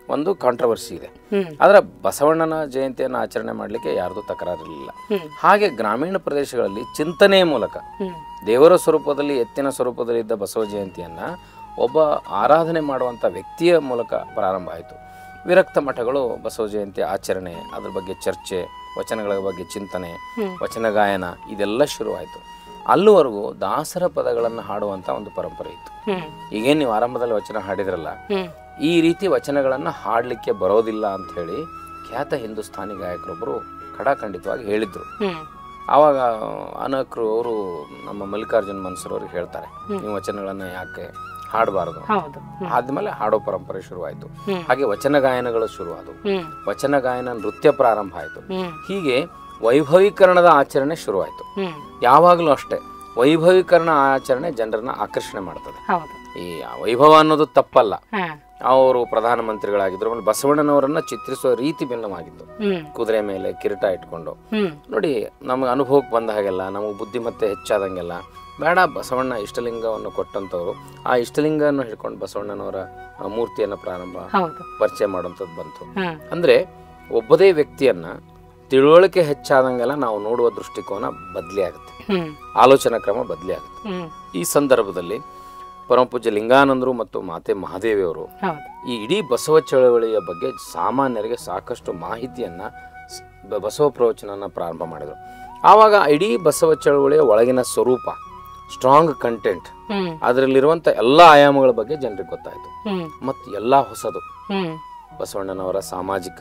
ಒಂದು ಕಾಂಟ್ರವರ್ಸಿ ಇದೆ ಹ್ಮ್ ಆದರೆ ಬಸವಣ್ಣನ ಜಯಂತಿಯನ್ನು ಆಚರಣೆ ಮಾಡಲಿಕ್ಕೆ ಯಾರ್ದು ತಕರಾರಿರಲಿಲ್ಲ ಹ್ಮ್ ಹಾಗೆ ಗ್ರಾಮೀಣ ಪ್ರದೇಶಗಳಲ್ಲಿ ಚಿಂತನೆಯ ಮೂಲಕ ಹ್ಮ್ ದೇವರ ಸ್ವರೂಪದಲ್ಲಿ ಎತ್ತಿನ ಸ್ವರೂಪದಲ್ಲಿ ಇದ್ದ ಬಸವ ಜಯಂತಿಯನ್ನು ಒಬ್ಬ ಆರಾಧನೆ ಮಾಡುವಂಥ ವ್ಯಕ್ತಿಯ ಮೂಲಕ ಪ್ರಾರಂಭ ಆಯಿತು ವಿರಕ್ತ ಮಠಗಳು ಬಸವ ಜಯಂತಿ ಆಚರಣೆ ಅದ್ರ ಬಗ್ಗೆ ಚರ್ಚೆ ವಚನಗಳ ಬಗ್ಗೆ ಚಿಂತನೆ ಹ್ಮ್. ವಚನ ಗಾಯನ ಇದೆಲ್ಲ ಶುರುವಾಯಿತು ಅಲ್ಲಿವರೆಗೂ ದಾಸರ ಪದಗಳನ್ನು ಹಾಡುವಂಥ ಒಂದು ಪರಂಪರೆ ಇತ್ತು ಹ್ಮ್ ಈಗೇನು ನೀವು ಆರಂಭದಲ್ಲಿ ವಚನ ಹಾಡಿದ್ರಲ್ಲ ಹ್ಮ್ ಈ ರೀತಿ ವಚನಗಳನ್ನು ಹಾಡಲಿಕ್ಕೆ ಬರೋದಿಲ್ಲ ಅಂತ ಹೇಳಿ ಖ್ಯಾತ ಹಿಂದೂಸ್ಥಾನಿ ಗಾಯಕರೊಬ್ಬರು ಖಡಾಖಂಡಿತವಾಗಿ ಹೇಳಿದರು ಹ್ಮ್ ಆವಾಗ ಅನಕರು ಅವರು ನಮ್ಮ ಮಲ್ಲಿಕಾರ್ಜುನ್ ಮನ್ಸೂರ್ ಅವ್ರಿಗೆ ಹೇಳ್ತಾರೆ ನೀವು ವಚನಗಳನ್ನು ಯಾಕೆ ಹಾಡಬಾರ್ದು ಹೌದು ಹ್ಮ್ ಆದ್ಮೇಲೆ ಹಾಡೋ ಪರಂಪರೆ ಶುರುವಾಯಿತು ಹ್ಮ್. ಹಾಗೆ ವಚನ ಗಾಯನಗಳು ಶುರುವಾದವು ಹ್ಮ್ ವಚನ ಗಾಯನ ನೃತ್ಯ ಪ್ರಾರಂಭ ಆಯಿತು ಹ್ಮ್ ಹೀಗೆ ವೈಭವೀಕರಣದ ಆಚರಣೆ ಶುರುವಾಯಿತು ಹ್ಮ್ ಯಾವಾಗಲೂ ಅಷ್ಟೇ ವೈಭವೀಕರಣ ಆಚರಣೆ ಜನರನ್ನ ಆಕರ್ಷಣೆ ಮಾಡ್ತದೆ ಹೌದು ಈ ವೈಭವ ಅನ್ನೋದು ತಪ್ಪಲ್ಲ ಹಾ ಅವರು ಪ್ರಧಾನಮಂತ್ರಿಗಳಾಗಿದ್ರು ಆಮೇಲೆ ಬಸವಣ್ಣನವರನ್ನ ಚಿತ್ರಿಸುವ ರೀತಿ ಭಿನ್ನವಾಗಿತ್ತು ಹ್ಮ್ ಕುದುರೆ ಮೇಲೆ ಕಿರೀಟ ಇಟ್ಕೊಂಡು ಹ್ಮ್ ನೋಡಿ ನಮಗೆ ಅನುಭವಕ್ಕೆ ಬಂದ ಹಾಗೆಲ್ಲ ನಮಗೆ ಬುದ್ಧಿಮತ್ತೆ ಹೆಚ್ಚಾದಂಗೆಲ್ಲ ಬೇಡ ಬಸವಣ್ಣ ಇಷ್ಟಲಿಂಗವನ್ನು ಕೊಟ್ಟಂಥವ್ರು ಆ ಇಷ್ಟಲಿಂಗವನ್ನು ಹಿಡ್ಕೊಂಡು ಬಸವಣ್ಣನವರ ಆ, ಮೂರ್ತಿಯನ್ನು ಪ್ರಾರಂಭ ಹೌದು ಪರಿಚಯ ಮಾಡುವಂಥದ್ದು ಬಂತು ಹಾ ಅಂದರೆ ಒಬ್ಬದೇ ವ್ಯಕ್ತಿಯನ್ನ ತಿಳುವಳಿಕೆ ಹೆಚ್ಚಾದಂಗೆಲ್ಲ ನಾವು ನೋಡುವ ದೃಷ್ಟಿಕೋನ ಬದಲಿ ಆಗುತ್ತೆ ಹ್ಮ್ ಆಲೋಚನಾ ಕ್ರಮ ಬದಲಿ ಆಗುತ್ತೆ ಹ್ಮ್ ಈ ಸಂದರ್ಭದಲ್ಲಿ ಪರಮಪೂಜ್ಯ ಲಿಂಗಾನಂದರು ಮತ್ತು ಮಾತೆ ಮಹಾದೇವಿಯವರು ಹೌದು ಈ ಇಡೀ ಬಸವ ಚಳವಳಿಯ ಬಗ್ಗೆ ಸಾಮಾನ್ಯರಿಗೆ ಸಾಕಷ್ಟು ಮಾಹಿತಿಯನ್ನ ಸ್- ಬ- ಬಸವ ಪ್ರವಚನನ ಪ್ರಾರಂಭ ಮಾಡಿದರು ಆವಾಗ ಇಡೀ ಬಸವ ಚಳವಳಿಯ ಒಳಗಿನ ಸ್ವರೂಪ ಸ್ಟ್ರಾಂಗ್ ಕಂಟೆಂಟ್ ಹ್ಮ್ ಅದರಲ್ಲಿರುವಂಥ ಎಲ್ಲ ಆಯಾಮಗಳ ಬಗ್ಗೆ ಜನರಿಗೆ ಗೊತ್ತಾಯಿತು ಹ್ಮ್ ಮತ್ತು ಎಲ್ಲ ಹೊಸದು ಹ್ಮ್ ಬಸವಣ್ಣನವರ ಸಾಮಾಜಿಕ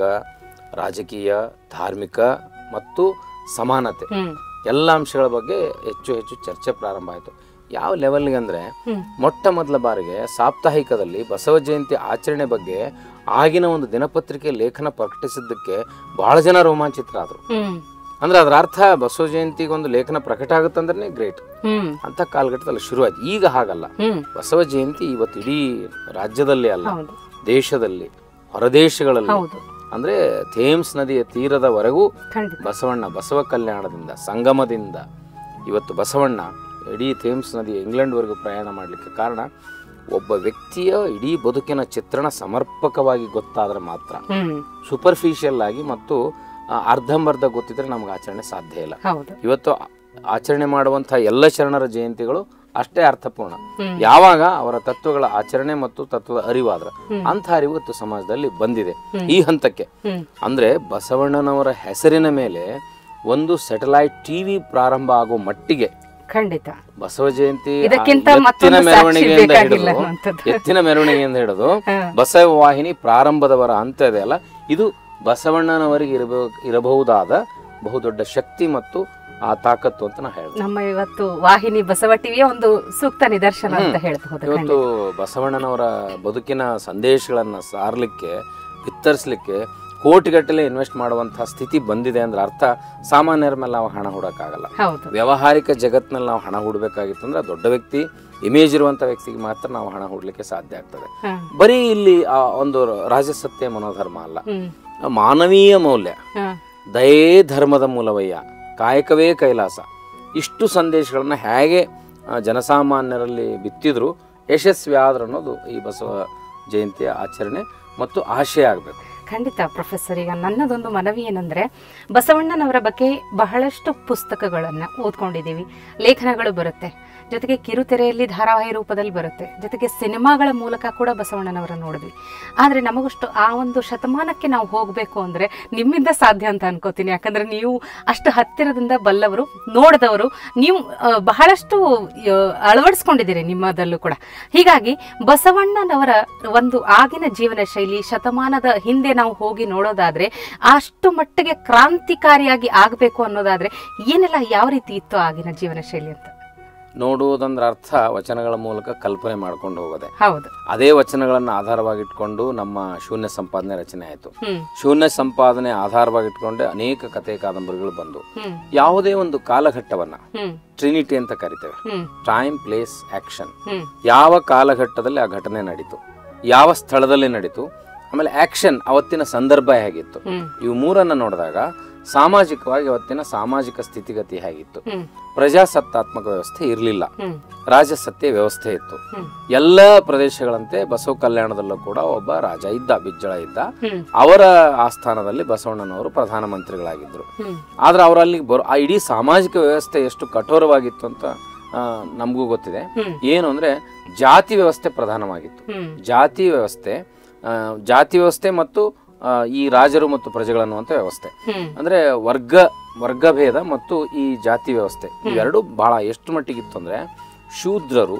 ರಾಜಕೀಯ ಧಾರ್ಮಿಕ ಮತ್ತು ಸಮಾನತೆ ಹ್ಮ್ ಎಲ್ಲ ಅಂಶಗಳ ಬಗ್ಗೆ ಹೆಚ್ಚು ಹೆಚ್ಚು ಚರ್ಚೆ ಪ್ರಾರಂಭ ಆಯಿತು ಯಾವ ಲೆವೆಲ್ಗೆ ಅಂದರೆ ಹ್ಮ್. ಮೊಟ್ಟ ಮೊದಲ ಬಾರಿಗೆ ಸಾಪ್ತಾಹಿಕದಲ್ಲಿ ಬಸವ ಜಯಂತಿ ಆಚರಣೆ ಬಗ್ಗೆ ಆಗಿನ ಒಂದು ದಿನಪತ್ರಿಕೆ ಲೇಖನ ಪ್ರಕಟಿಸಿದ್ದಕ್ಕೆ ಬಹಳ ಜನ ರೋಮಾಂಚಿತರಾದರು ಹ್ಮ್ ಅಂದ್ರೆ ಅದರ ಅರ್ಥ ಬಸವ ಜಯಂತಿಗೆ ಒಂದು ಲೇಖನ ಪ್ರಕಟ ಆಗುತ್ತಂದ್ರೆ ಗ್ರೇಟ್ ಹ್ಮ್ ಅಂತ ಕಾಲಘಟ್ಟದಲ್ಲಿ ಶುರುವಾಯ್ತು ಈಗ ಹಾಗಲ್ಲ ಹ್ಮ್ ಬಸವ ಜಯಂತಿ ಇವತ್ತು ಇಡೀ ರಾಜ್ಯದಲ್ಲೇ ಅಲ್ಲ ಹೌದು ದೇಶದಲ್ಲಿ ಹೊರದೇಶಗಳಲ್ಲಿ ಹೌದು ಅಂದ್ರೆ ಥೇಮ್ಸ್ ನದಿಯ ತೀರದವರೆಗೂ ಖಂಡಿತ ಬಸವಣ್ಣ ಬಸವ ಕಲ್ಯಾಣದಿಂದ ಸಂಗಮದಿಂದ ಇವತ್ತು ಬಸವಣ್ಣ ಇಡೀ ಥೇಮ್ಸ್ ನದಿ ಇಂಗ್ಲೆಂಡ್ವರೆಗೂ ಪ್ರಯಾಣ ಮಾಡಲಿಕ್ಕೆ ಕಾರಣ ಒಬ್ಬ ವ್ಯಕ್ತಿಯ ಇಡೀ ಬದುಕಿನ ಚಿತ್ರಣ ಸಮರ್ಪಕವಾಗಿ ಗೊತ್ತಾದ್ರೆ ಮಾತ್ರ ಹ್ಮ್ ಸೂಪರ್ಫಿಷಿಯಲ್ ಆಗಿ ಮತ್ತು ಆ, ಅರ್ಧಂಬರ್ಧ ಗೊತ್ತಿದ್ರೆ ನಮ್ಗೆ ಆಚರಣೆ ಸಾಧ್ಯ ಇಲ್ಲ ಹೌದು ಇವತ್ತು ಆ- ಆಚರಣೆ ಮಾಡುವಂಥ ಎಲ್ಲ ಶರಣರ ಜಯಂತಿಗಳು ಅಷ್ಟೇ ಅರ್ಥಪೂರ್ಣ ಹ್ಮ್. ಯಾವಾಗ ಅವರ ತತ್ವಗಳ ಆಚರಣೆ ಮತ್ತು ತತ್ವದ ಅರಿವಾದ್ರ ಅಂಥ ಅರಿವು ಇವತ್ತು ಸಮಾಜದಲ್ಲಿ ಬಂದಿದೆ ಈ ಹಂತಕ್ಕೆ ಹ್ಮ್ ಅಂದ್ರೆ ಬಸವಣ್ಣನವರ ಹೆಸರಿನ ಮೇಲೆ ಒಂದು ಸ್ಯಾಟಲೈಟ್ ಟಿವಿ ಪ್ರಾರಂಭ ಆಗೋ ಮಟ್ಟಿಗೆ ಖಂಡಿತ ಬಸವ ಜಯಂತಿ ಆ ಇದಕ್ಕಿಂತ ಎತ್ತಿನ ಮತ್ತೊಂದು ಸಾಕ್ಷಿ ಮೆರವಣಿಗೆಯಿಂದ ಬೇಕಾಗಿಲ್ಲ ಹಿಡಿದು ಅನ್ನುವಂಥದ್ದು. ಎತ್ತಿನ ಮೆರವಣಿಗೆಯಿಂದ ಹಿಡಿದು ಹಾ. ಬಸವ ವಾಹಿನಿ ಪ್ರಾರಂಭದವರ ಹಂತ ಇದೆ ಅಲ್ಲ ಇದು ಬಸವಣ್ಣನವರಿಗೆ ಇರಬಹು ಇರಬಹುದಾದ ಬಹುದೊಡ್ಡ ಶಕ್ತಿ ಮತ್ತು ಆ ತಾಕತ್ತು ಅಂತ ನಾ ಹೇಳ್ಬೋದು ನಮ್ಮ ಇವತ್ತು ವಾಹಿನಿ ಬಸವ ಟಿವಿಯ ಒಂದು ಸೂಕ್ತ ನಿದರ್ಶನ ಅಂತ ಹೇಳ್ಬಹುದು ಇವತ್ತು ಬಸವಣ್ಣನವರ ಬದುಕಿನ ಸಂದೇಶಗಳನ್ನ ಸಾರಲಿಕ್ಕೆ ಬಿತ್ತರಿಸಲಿಕ್ಕೆ ಕೋಟಿಗಟ್ಟಲೆ ಇನ್ವೆಸ್ಟ್ ಮಾಡುವಂತಹ ಸ್ಥಿತಿ ಬಂದಿದೆ ಅಂದ್ರೆ ಅರ್ಥ ಸಾಮಾನ್ಯರ ಮೇಲೆ ನಾವು ಹಣ ಹೂಡಕ್ಕಾಗಲ್ಲ ಹೌದು ವ್ಯಾವಹಾರಿಕ ಜಗತ್ನಲ್ಲಿ ನಾವು ಹಣ ಹೂಡಬೇಕಾಗಿತ್ತು ಅಂದ್ರೆ ದೊಡ್ಡ ವ್ಯಕ್ತಿ ಇಮೇಜ್ ಇರುವಂಥ ವ್ಯಕ್ತಿಗೆ ಮಾತ್ರ ನಾವು ಹಣ ಹೂಡಲಿಕ್ಕೆ ಸಾಧ್ಯ ಆಗ್ತದೆ ಹಾ. ಬರೀ ಇಲ್ಲಿ ಆ ಒಂದು ರಾಜಸತ್ಯ ಮನೋಧರ್ಮ ಅಲ್ಲ ಹ್ಮ್ ಮಾನವೀಯ ಮೌಲ್ಯ ಹಾ. ದಯೇ ಧರ್ಮದ ಮೂಲವಯ್ಯ ಕಾಯಕವೇ ಕೈಲಾಸ ಇಷ್ಟು ಸಂದೇಶಗಳನ್ನ ಹೇಗೆ ಆ, ಜನಸಾಮಾನ್ಯರಲ್ಲಿ ಬಿತ್ತಿದ್ರು ಯಶಸ್ವಿ ಆದ್ರು ಅನ್ನೋದು ಈ ಬಸವ ಜಯಂತಿಯ ಆಚರಣೆ ಮತ್ತು ಆಶಯ ಆಗಬೇಕು ಖಂಡಿತ ಪ್ರೊಫೆಸರ್ ಈಗ ನನ್ನದೊಂದು ಮನವಿ ಏನಂದ್ರೆ ಬಸವಣ್ಣನವರ ಬಗ್ಗೆ ಬಹಳಷ್ಟು ಪುಸ್ತಕಗಳನ್ನ ಓದ್ಕೊಂಡಿದ್ದೀವಿ ಲೇಖನಗಳು ಬರುತ್ತೆ ಜೊತೆಗೆ ಕಿರುತೆರೆಯಲ್ಲಿ ಧಾರಾವಾಹಿ ರೂಪದಲ್ಲಿ ಬರುತ್ತೆ ಜೊತೆಗೆ ಸಿನಿಮಾಗಳ ಮೂಲಕ ಕೂಡ ಬಸವಣ್ಣನವರ ನೋಡಿದ್ವಿ ಆದರೆ ನಮಗಷ್ಟು ಆ ಒಂದು ಶತಮಾನಕ್ಕೆ ನಾವು ಹೋಗಬೇಕು ಅಂದರೆ ನಿಮ್ಮಿಂದ ಸಾಧ್ಯ ಅಂತ ಅನ್ಕೋತೀನಿ ಯಾಕಂದ್ರೆ ನೀವು ಅಷ್ಟು ಹತ್ತಿರದಿಂದ ಬಲ್ಲವರು ನೋಡಿದವರು ನೀವು ಆ, ಬಹಳಷ್ಟು ಆ, ಅಳವಡಿಸ್ಕೊಂಡಿದ್ದೀರಿ ನಿಮ್ಮದಲ್ಲೂ ಕೂಡ ಹೀಗಾಗಿ ಬಸವಣ್ಣನವರ ಒಂದು ಆಗಿನ ಜೀವನ ಶೈಲಿ ಶತಮಾನದ ಹಿಂದೆ ನಾವು ಹೋಗಿ ನೋಡೋದಾದ್ರೆ ಅಷ್ಟು ಮಟ್ಟಿಗೆ ಕ್ರಾಂತಿಕಾರಿಯಾಗಿ ಆಗಬೇಕು ಅನ್ನೋದಾದ್ರೆ ಏನೆಲ್ಲ ಯಾವ ರೀತಿ ಇತ್ತು ಆಗಿನ ಜೀವನ ಶೈಲಿ ಅಂತ ನೋಡುವುದಂದ್ರ ಅರ್ಥ ವಚನಗಳ ಮೂಲಕ ಕಲ್ಪನೆ ಮಾಡ್ಕೊಂಡು ಹೋಗೋದೆ ಹೌದು ಅದೇ ವಚನಗಳನ್ನು ಆಧಾರವಾಗಿಟ್ಕೊಂಡು ನಮ್ಮ ಶೂನ್ಯ ಸಂಪಾದನೆ ರಚನೆ ಆಯಿತು ಹ್ಮ್ ಶೂನ್ಯ ಸಂಪಾದನೆ ಆಧಾರವಾಗಿಟ್ಕೊಂಡೆ ಅನೇಕ ಕಥೆ ಕಾದಂಬರಿಗಳು ಬಂದು ಹ್ಮ್ ಯಾವುದೇ ಒಂದು ಕಾಲಘಟ್ಟವನ್ನ ಹ್ಮ್ ಟ್ರಿನಿಟಿ ಅಂತ ಕರಿತೇವೆ hmm time place action hmm ಯಾವ ಕಾಲಘಟ್ಟದಲ್ಲಿ ಆ ಘಟನೆ ನಡೀತು ಯಾವ ಸ್ಥಳದಲ್ಲಿ ನಡೀತು ಆಮೇಲೆ ಆಕ್ಷನ್ ಅವತ್ತಿನ ಸಂದರ್ಭ ಹೇಗಿತ್ತು ಹ್ಮ್ ಇವು ಮೂರನ್ನ ನೋಡಿದಾಗ ಸಾಮಾಜಿಕವಾಗಿ ಅವತ್ತಿನ ಸಾಮಾಜಿಕ ಸ್ಥಿತಿಗತಿ ಹೇಗಿತ್ತು ಹ್ಮ್ ಪ್ರಜಾಸತ್ತಾತ್ಮಕ ವ್ಯವಸ್ಥೆ ಇರಲಿಲ್ಲ ಹ್ಮ್ ರಾಜಸತ್ಯ ವ್ಯವಸ್ಥೆ ಇತ್ತು ಹ್ಮ್ ಎಲ್ಲ ಪ್ರದೇಶಗಳಂತೆ ಬಸವ ಕಲ್ಯಾಣದಲ್ಲೂ ಕೂಡ ಒಬ್ಬ ರಾಜ ಇದ್ದ ಬಿಜ್ಜಳ ಇದ್ದ ಹ್ಮ್ ಅವರ ಆಸ್ಥಾನದಲ್ಲಿ ಬಸವಣ್ಣನವರು ಪ್ರಧಾನಮಂತ್ರಿಗಳಾಗಿದ್ದರು ಹ್ಮ್ ಆದ್ರೆ ಅವ್ರು ಅಲ್ಲಿಗೆ ಬರೋ ಆ ಇಡೀ ಸಾಮಾಜಿಕ ವ್ಯವಸ್ಥೆ ಎಷ್ಟು ಕಠೋರವಾಗಿತ್ತು ಅಂತ ಆ, ನಮಗೂ ಗೊತ್ತಿದೆ ಹ್ಮ್. ಏನು ಅಂದ್ರೆ ಜಾತಿ ವ್ಯವಸ್ಥೆ ಪ್ರಧಾನವಾಗಿತ್ತು ಹ್ಮ್ ಜಾತಿ ವ್ಯವಸ್ಥೆ ಆ, ಜಾತಿ ವ್ಯವಸ್ಥೆ ಮತ್ತು ಆ, ಈ ರಾಜರು ಮತ್ತು ಪ್ರಜೆಗಳನ್ನುವಂಥ ವ್ಯವಸ್ಥೆ ಹ್ಮ್ ಅಂದ್ರೆ ವರ್ಗ ವರ್ಗಭೇದ ಮತ್ತು ಈ ಜಾತಿ ವ್ಯವಸ್ಥೆ ಇವೆರಡು ಬಹಳ ಎಷ್ಟು ಮಟ್ಟಿಗಿತ್ತು ಅಂದ್ರೆ ಶೂದ್ರರು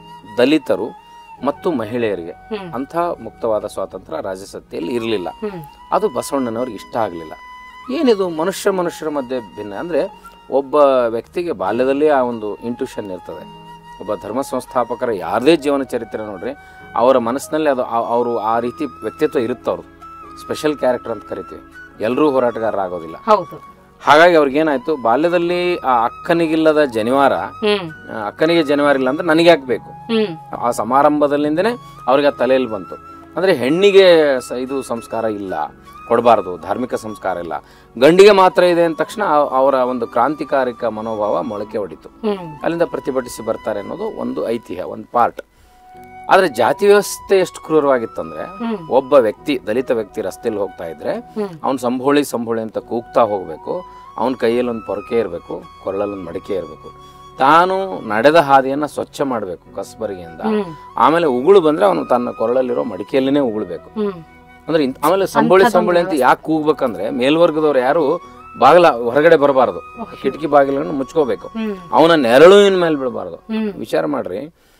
ದಲಿತರು ಮತ್ತು ಮಹಿಳೆಯರಿಗೆ ಹ್ಮ್. ಅಂಥ ಮುಕ್ತವಾದ ಸ್ವಾತಂತ್ರ್ಯ ರಾಜಸತ್ತೆಯಲ್ಲಿ ಇರಲಿಲ್ಲ ಹ್ಮ್ ಅದು ಬಸವಣ್ಣನವ್ರಿಗೆ ಇಷ್ಟ ಆಗಲಿಲ್ಲ ಏನಿದು ಮನುಷ್ಯ ಮನುಷ್ಯರ ಮಧ್ಯೆ ಭಿನ್ನ ಅಂದರೆ ಒಬ್ಬ ವ್ಯಕ್ತಿಗೆ ಬಾಲ್ಯದಲ್ಲಿ ಆ ಒಂದು ಇಂಟ್ಯೂಷನ್ ಇರ್ತದೆ ಒಬ್ಬ ಧರ್ಮ ಸಂಸ್ಥಾಪಕರ ಯಾರದೇ ಜೀವನ ಚರಿತ್ರೆ ನೋಡ್ರಿ ಅವರ ಮನಸ್ಸಿನಲ್ಲಿ ಅದು ಆ- ಅವರು ಆ ರೀತಿ ವ್ಯಕ್ತಿತ್ವ ಇರುತ್ತೆ ಅವ್ರದ್ದು ಸ್ಪೆಷಲ್ ಕ್ಯಾರೆಕ್ಟರ್ ಅಂತ ಕರಿತೀವಿ ಎಲ್ಲರೂ ಹೋರಾಟಗಾರರಾಗೋದಿಲ್ಲ ಹೌದು ಹಾಗಾಗಿ ಅವ್ರಿಗೇನಾಯ್ತು ಬಾಲ್ಯದಲ್ಲಿ ಆ ಅಕ್ಕನಿಗಿಲ್ಲದ ಜನಿವಾರ ಹ್ಮ್ ಆ, ಅಕ್ಕನಿಗೆ ಜನಿವಾರ ಇಲ್ಲ ಅಂದ್ರೆ ನನಗೆ ಯಾಕಬೇಕು ಹ್ಮ್ ಆ ಸಮಾರಂಭದಲ್ಲಿಂದನೇ ಅವ್ರಿಗೆ ಆ ತಲೆಯಲ್ಲಿ ಬಂತು ಅಂದರೆ ಹೆಣ್ಣಿಗೆ ಸ ಇದು ಸಂಸ್ಕಾರ ಇಲ್ಲ ಕೊಡಬಾರ್ದು ಧಾರ್ಮಿಕ ಸಂಸ್ಕಾರ ಇಲ್ಲ ಗಂಡಿಗೆ ಮಾತ್ರ ಇದೆ ಅಂದ ತಕ್ಷಣ ಆ- ಅವರ ಒಂದು ಕ್ರಾಂತಿಕಾರಿಕ ಮನೋಭಾವ ಮೊಳಕೆ ಹೊಡಿತು ಹ್ಮ್ ಅಲ್ಲಿಂದ ಪ್ರತಿಭಟಿಸಿ ಬರ್ತಾರೆ ಅನ್ನೋದು ಒಂದು ಐತಿಹ್ಯ ಒಂದು ಪಾರ್ಟ್ ಆದರೆ ಜಾತಿ ವ್ಯವಸ್ಥೆ ಎಷ್ಟು ಕ್ರೂರವಾಗಿತ್ತಂದ್ರೆ ಹ್ಮ್. ಒಬ್ಬ ವ್ಯಕ್ತಿ ದಲಿತ ವ್ಯಕ್ತಿ ರಸ್ತೆಯಲ್ಲಿ ಹೋಗ್ತಾ ಇದ್ರೆ ಹ್ಮ್. ಅವ್ನು ಸಂಭೋಳಿ ಸಂಭೋಳಿ ಅಂತ ಕೂಗ್ತಾ ಹೋಗಬೇಕು ಅವನ ಕೈಯಲ್ಲಿ ಒಂದು ಪೊರಕೆ ಇರಬೇಕು ಕೊರಳಲ್ಲಿ ಒಂದು ಮಡಿಕೆ ಇರಬೇಕು ತಾನು ನಡೆದ ಹಾದಿಯನ್ನು ಸ್ವಚ್ಛ ಮಾಡಬೇಕು ಕಸಬರಿಗೆಯಿಂದ ಹ್ಮ್ ಆಮೇಲೆ ಉಗುಳು ಬಂದ್ರೆ ಅವನು ತನ್ನ ಕೊರಳಲ್ಲಿರೋ ಮಡಿಕೆಯಲ್ಲಿನೇ ಉಗುಳ್ಬೇಕು ಹ್ಮ್ ಅಂದ್ರೆ ಇಂತ- ಆಮೇಲೆ ಸಂಬಳಿ ಸಂಬಳಿ ಅಂತ ಯಾಕೆ ಕೂಗ್ಬೇಕಂದ್ರೆ ಮೇಲ್ವರ್ಗದವ್ರು ಯಾರು ಬಾಗಿಲ ಹೊರಗಡೆ ಬರಬಾರ್ದು ಕಿಟಕಿ ಬಾಗಿಲನ್ನು ಮುಚ್ಕೋಬೇಕು ಹ್ಮ್ ಅವನ ನೆರಳುವಿನ ಮೇಲೆ ಬೀಳಬಾರ್ದು ಹ್ಮ್ ವಿಚಾರ ಮಾಡ್ರಿ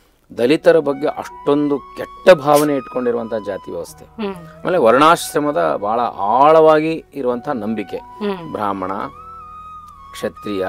ದಲಿತರ ಬಗ್ಗೆ ಅಷ್ಟೊಂದು ಕೆಟ್ಟ ಭಾವನೆ ಇಟ್ಕೊಂಡಿರುವಂತಹ ಜಾತಿ ವ್ಯವಸ್ಥೆ ಹ್ಮ್ ಆಮೇಲೆ ವರ್ಣಾಶ್ರಮದ ಬಹಳ ಆಳವಾಗಿ ಇರುವಂತಹ ನಂಬಿಕೆ ಹ್ಮ್ ಬ್ರಾಹ್ಮಣ ಕ್ಷತ್ರಿಯ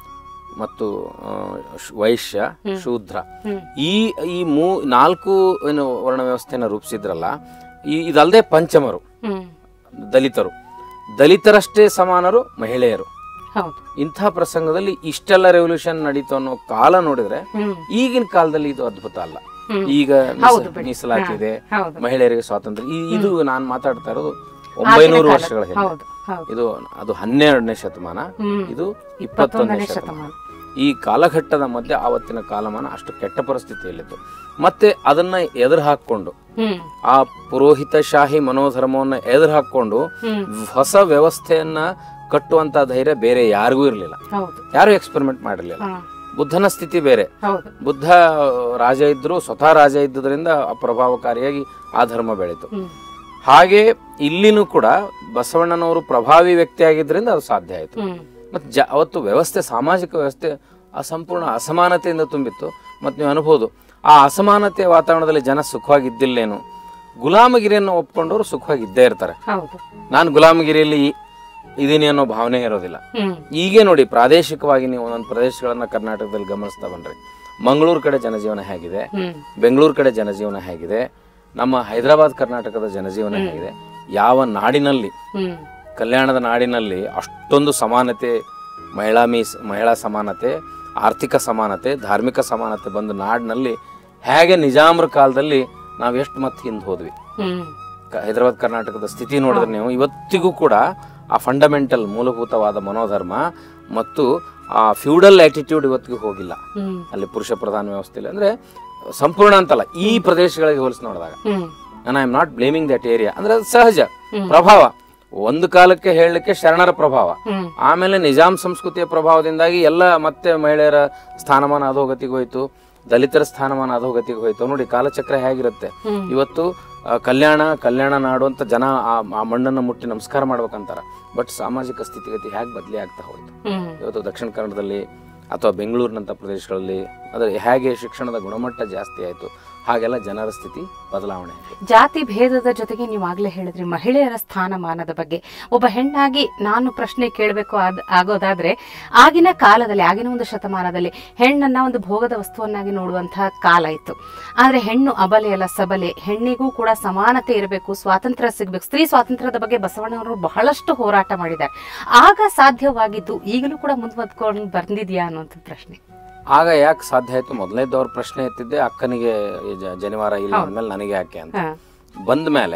ಮತ್ತು ಆ, ಶ್- ವೈಶ್ಯ ಶೂದ್ರ ಹ್ಮ್. ಈ ಈ ಮೂ ನಾಲ್ಕು ಏನು ವರ್ಣ ವ್ಯವಸ್ಥೆಯನ್ನು ರೂಪಿಸಿದ್ರಲ್ಲ ಈ ಇದಲ್ಲದೆ ಪಂಚಮರು ಹ್ಮ್ ದಲಿತರು ದಲಿತರಷ್ಟೇ ಸಮಾನರು ಮಹಿಳೆಯರು ಹೌದು ಇಂಥ ಪ್ರಸಂಗದಲ್ಲಿ ಇಷ್ಟೆಲ್ಲ ರೆವಲ್ಯೂಷನ್ ನಡೀತು ಅನ್ನೋ ಕಾಲ ನೋಡಿದ್ರೆ ಹ್ಮ್ ಈಗಿನ ಕಾಲದಲ್ಲಿ ಇದು ಅದ್ಭುತ ಅಲ್ಲ ಹ್ಮ್. ಈಗ ಮೀಸ- ಹೌದು ಬಿಡಿ. ಮೀಸಲಾತಿ ಇದೆ ಹೌದು ಮಹಿಳೆಯರಿಗೆ ಸ್ವಾತಂತ್ರ್ಯ ಈ- ಇದು ನಾನು ಮಾತಾಡ್ತಾ ಇರೋದು ಒಂಬೈನೂರು ವರ್ಷಗಳ ಹಿಂದೆ ಹೌದು ಹೌದು ಇದು ಅದು ಹನ್ನೆರಡನೇ ಶತಮಾನ ಹ್ಮ್. ಇದು ಇಪ್ಪತ್ತೊಂದನೇ ಇಪ್ಪತ್ತೊಂದನೇ ಶತಮಾನ ಈ ಕಾಲಘಟ್ಟದ ಮಧ್ಯೆ ಆವತ್ತಿನ ಕಾಲಮಾನ ಅಷ್ಟು ಕೆಟ್ಟ ಪರಿಸ್ಥಿತಿಯಲ್ಲಿತ್ತು ಮತ್ತೆ ಅದನ್ನ ಎದುರು ಹಾಕೊಂಡು ಹ್ಮ್ ಆ ಪುರೋಹಿತಶಾಹಿ ಮನೋಧರ್ಮವನ್ನ ಎದುರು ಹಾಕೊಂಡು ಹ್ಮ್ ಹೊಸ ವ್ಯವಸ್ಥೆಯನ್ನ ಕಟ್ಟುವಂತ ಧೈರ್ಯ ಬೇರೆ ಯಾರಿಗೂ ಇರಲಿಲ್ಲ ಹೌದು ಯಾರು ಎಕ್ಸ್ಪೆರಿಮೆಂಟ್ ಮಾಡಿರಲಿಲ್ಲ ಹಾ ಬುದ್ಧನ ಸ್ಥಿತಿ ಬೇರೆ ಹೌದು ಬುದ್ಧ ರಾಜ ಇದ್ರು ಸ್ವತಃ ರಾಜ ಇದ್ದುದರಿಂದ ಪ್ರಭಾವಕಾರಿಯಾಗಿ ಆ ಧರ್ಮ ಬೆಳೀತು ಹ್ಮ್ ಹಾಗೆ ಇಲ್ಲಿನೂ ಕೂಡ ಬಸವಣ್ಣನವರು ಪ್ರಭಾವಿ ವ್ಯಕ್ತಿ ಆಗಿದ್ರಿಂದ ಅದು ಸಾಧ್ಯ ಆಯಿತು ಹ್ಮ್ ಮತ್ತು ಜ ಅವತ್ತು ವ್ಯವಸ್ಥೆ ಸಾಮಾಜಿಕ ವ್ಯವಸ್ಥೆ ಅಸಂಪೂರ್ಣ ಅಸಮಾನತೆಯಿಂದ ತುಂಬಿತ್ತು ಮತ್ತು ನೀವು ಅನ್ಬೋದು ಆ ಅಸಮಾನತೆಯ ವಾತಾವರಣದಲ್ಲಿ ಜನ ಸುಖವಾಗಿದ್ದಿಲ್ಲೇನು ಗುಲಾಮಗಿರಿಯನ್ನು ಒಪ್ಕೊಂಡವರು ಸುಖವಾಗಿದ್ದೇ ಇರ್ತಾರೆ ಹೌದು ನಾನು ಗುಲಾಮಗಿರಿಯಲ್ಲಿ ಇದೀನಿ ಅನ್ನೋ ಭಾವನೆ ಇರೋದಿಲ್ಲ ಹ್ಮ್ ಈಗೇ ನೋಡಿ ಪ್ರಾದೇಶಿಕವಾಗಿ ನೀವು ಒಂದೊಂದು ಪ್ರದೇಶಗಳನ್ನ ಕರ್ನಾಟಕದಲ್ಲಿ ಗಮನಿಸ್ತಾ ಬನ್ರಿ ಮಂಗಳೂರು ಕಡೆ ಜನಜೀವನ ಹೇಗಿದೆ ಹ್ಮ್ ಬೆಂಗಳೂರು ಕಡೆ ಜನಜೀವನ ಹೇಗಿದೆ ನಮ್ಮ ಹೈದರಾಬಾದ್ ಕರ್ನಾಟಕದ ಜನಜೀವನ ಹೇಗಿದೆ ಯಾವ ನಾಡಿನಲ್ಲಿ ಹ್ಮ್ ಕಲ್ಯಾಣದ ನಾಡಿನಲ್ಲಿ ಅಷ್ಟೊಂದು ಸಮಾನತೆ ಮಹಿಳಾ ಮೀಸ್ ಮಹಿಳಾ ಸಮಾನತೆ ಆರ್ಥಿಕ ಸಮಾನತೆ ಧಾರ್ಮಿಕ ಸಮಾನತೆ ಬಂದ ನಾಡಿನಲ್ಲಿ ಹೇಗೆ ನಿಜಾಮ್ರ ಕಾಲದಲ್ಲಿ ನಾವು ಎಷ್ಟು ಮತ್ತೆ ಹಿಂದೆ ಹೋದ್ವಿ ಹ್ಮ್ ಕ- ಹೈದರಾಬಾದ್ ಕರ್ನಾಟಕದ ಸ್ಥಿತಿ ನೋಡಿದ್ರೆ ನೀವು ಇವತ್ತಿಗೂ ಕೂಡ ಆ ಫಂಡಮೆಂಟಲ್ ಮೂಲಭೂತವಾದ ಮನೋಧರ್ಮ ಮತ್ತು ಆ ಫ್ಯೂಡಲ್ ಆಟಿಟ್ಯೂಡ್ ಇವತ್ತಿಗೂ ಹೋಗಿಲ್ಲ ಹ್ಮ್ ಅಲ್ಲಿ ಪುರುಷ ಪ್ರಧಾನ ವ್ಯವಸ್ಥೆಯಲ್ಲಿ ಅಂದ್ರೆ ಸಂಪೂರ್ಣ ಅಂತಲ್ಲ ಈ ಪ್ರದೇಶಗಳಿಗೆ ಹೋಲಿಸಿ ನೋಡಿದಾಗ ಹ್ಮ್ ನಾನು I am not blaming that area ಅಂದ್ರೆ ಅದು ಸಹಜ ಪ್ರಭಾವ ಒಂದು ಕಾಲಕ್ಕೆ ಹೇಳಲಿಕ್ಕೆ ಶರಣರ ಪ್ರಭಾವ ಹ್ಮ್ ಆಮೇಲೆ ನಿಜಾಮ್ ಸಂಸ್ಕೃತಿಯ ಪ್ರಭಾವದಿಂದಾಗಿ ಎಲ್ಲ ಮತ್ತೆ ಮಹಿಳೆಯರ ಸ್ಥಾನಮಾನ ಅಧೋಗತಿಗೆ ಹೋಯ್ತು ದಲಿತರ ಸ್ಥಾನಮಾನ ಅಧೋಗತಿಗೆ ಹೋಯ್ತು ನೋಡಿ ಕಾಲಚಕ್ರ ಹೇಗಿರುತ್ತೆ ಹ್ಮ್. ಇವತ್ತು ಆ, ಕಲ್ಯಾಣ ಕಲ್ಯಾಣ ನಾಡು ಅಂತ ಜನ ಆ ಆ ಮಣ್ಣನ್ನು ಮುಟ್ಟಿ ನಮಸ್ಕಾರ ಮಾಡ್ಬೇಕಂತಾರ ಬಟ್ ಸಾಮಾಜಿಕ ಸ್ಥಿತಿಗತಿ ಹೇಗೆ ಬದಲಿ ಆಗ್ತಾ ಹೋಯ್ತು ಹ್ಮ್ ಇವತ್ತು ದಕ್ಷಿಣ ಕನ್ನಡದಲ್ಲಿ ಅಥವಾ ಬೆಂಗಳೂರಿನಂಥ ಪ್ರದೇಶಗಳಲ್ಲಿ ಅದರ ಹೇಗೆ ಶಿಕ್ಷಣದ ಗುಣಮಟ್ಟ ಜಾಸ್ತಿ ಆಯಿತು ಹಾಗೆಲ್ಲ ಜನರ ಸ್ಥಿತಿ ಬದಲಾವಣೆ ಆಗಿದೆ ಜಾತಿ ಭೇದದ ಜೊತೆಗೆ ನೀವು ಆಗ್ಲೇ ಹೇಳಿದ್ರಿ ಮಹಿಳೆಯರ ಸ್ಥಾನಮಾನದ ಬಗ್ಗೆ ಒಬ್ಬ ಹೆಣ್ಣಾಗಿ ನಾನು ಪ್ರಶ್ನೆ ಕೇಳಬೇಕು ಆದ್ ಆಗೋದಾದ್ರೆ ಆಗಿನ ಕಾಲದಲ್ಲಿ ಆಗಿನ ಒಂದು ಶತಮಾನದಲ್ಲಿ ಹೆಣ್ಣನ್ನ ಒಂದು ಭೋಗದ ವಸ್ತುವನ್ನಾಗಿ ನೋಡುವಂತಹ ಕಾಲ ಇತ್ತು ಆದ್ರೆ ಹೆಣ್ಣು ಅಬಲೆಯಲ್ಲ ಸಬಲೆ ಹೆಣ್ಣಿಗೂ ಕೂಡ ಸಮಾನತೆ ಇರಬೇಕು ಸ್ವಾತಂತ್ರ್ಯ ಸಿಗ್ಬೇಕು ಸ್ತ್ರೀ ಸ್ವಾತಂತ್ರ್ಯದ ಬಗ್ಗೆ ಬಸವಣ್ಣವರು ಬಹಳಷ್ಟು ಹೋರಾಟ ಮಾಡಿದ್ದಾರೆ ಆಗ ಸಾಧ್ಯವಾಗಿದ್ದು ಈಗಲೂ ಕೂಡ ಮುಂದುವರ್ಕೊಂಡು ಬಂದಿದ್ಯಾ ಅನ್ನುವಂಥ ಪ್ರಶ್ನೆ ಆಗ ಯಾಕೆ ಸಾಧ್ಯ ಆಯ್ತು ಮೊದಲನೇದವ್ರ ಪ್ರಶ್ನೆ ಎತ್ತಿದ್ದೆ ಅಕ್ಕನಿಗೆ ಈ ಜ- ಜನಿವಾರ ಇಲ್ಲ ಅಂದ್ಮೇಲೆ ನನಗೆ ಯಾಕೆ ಅಂತ ಹಾ ಬಂದ ಮೇಲೆ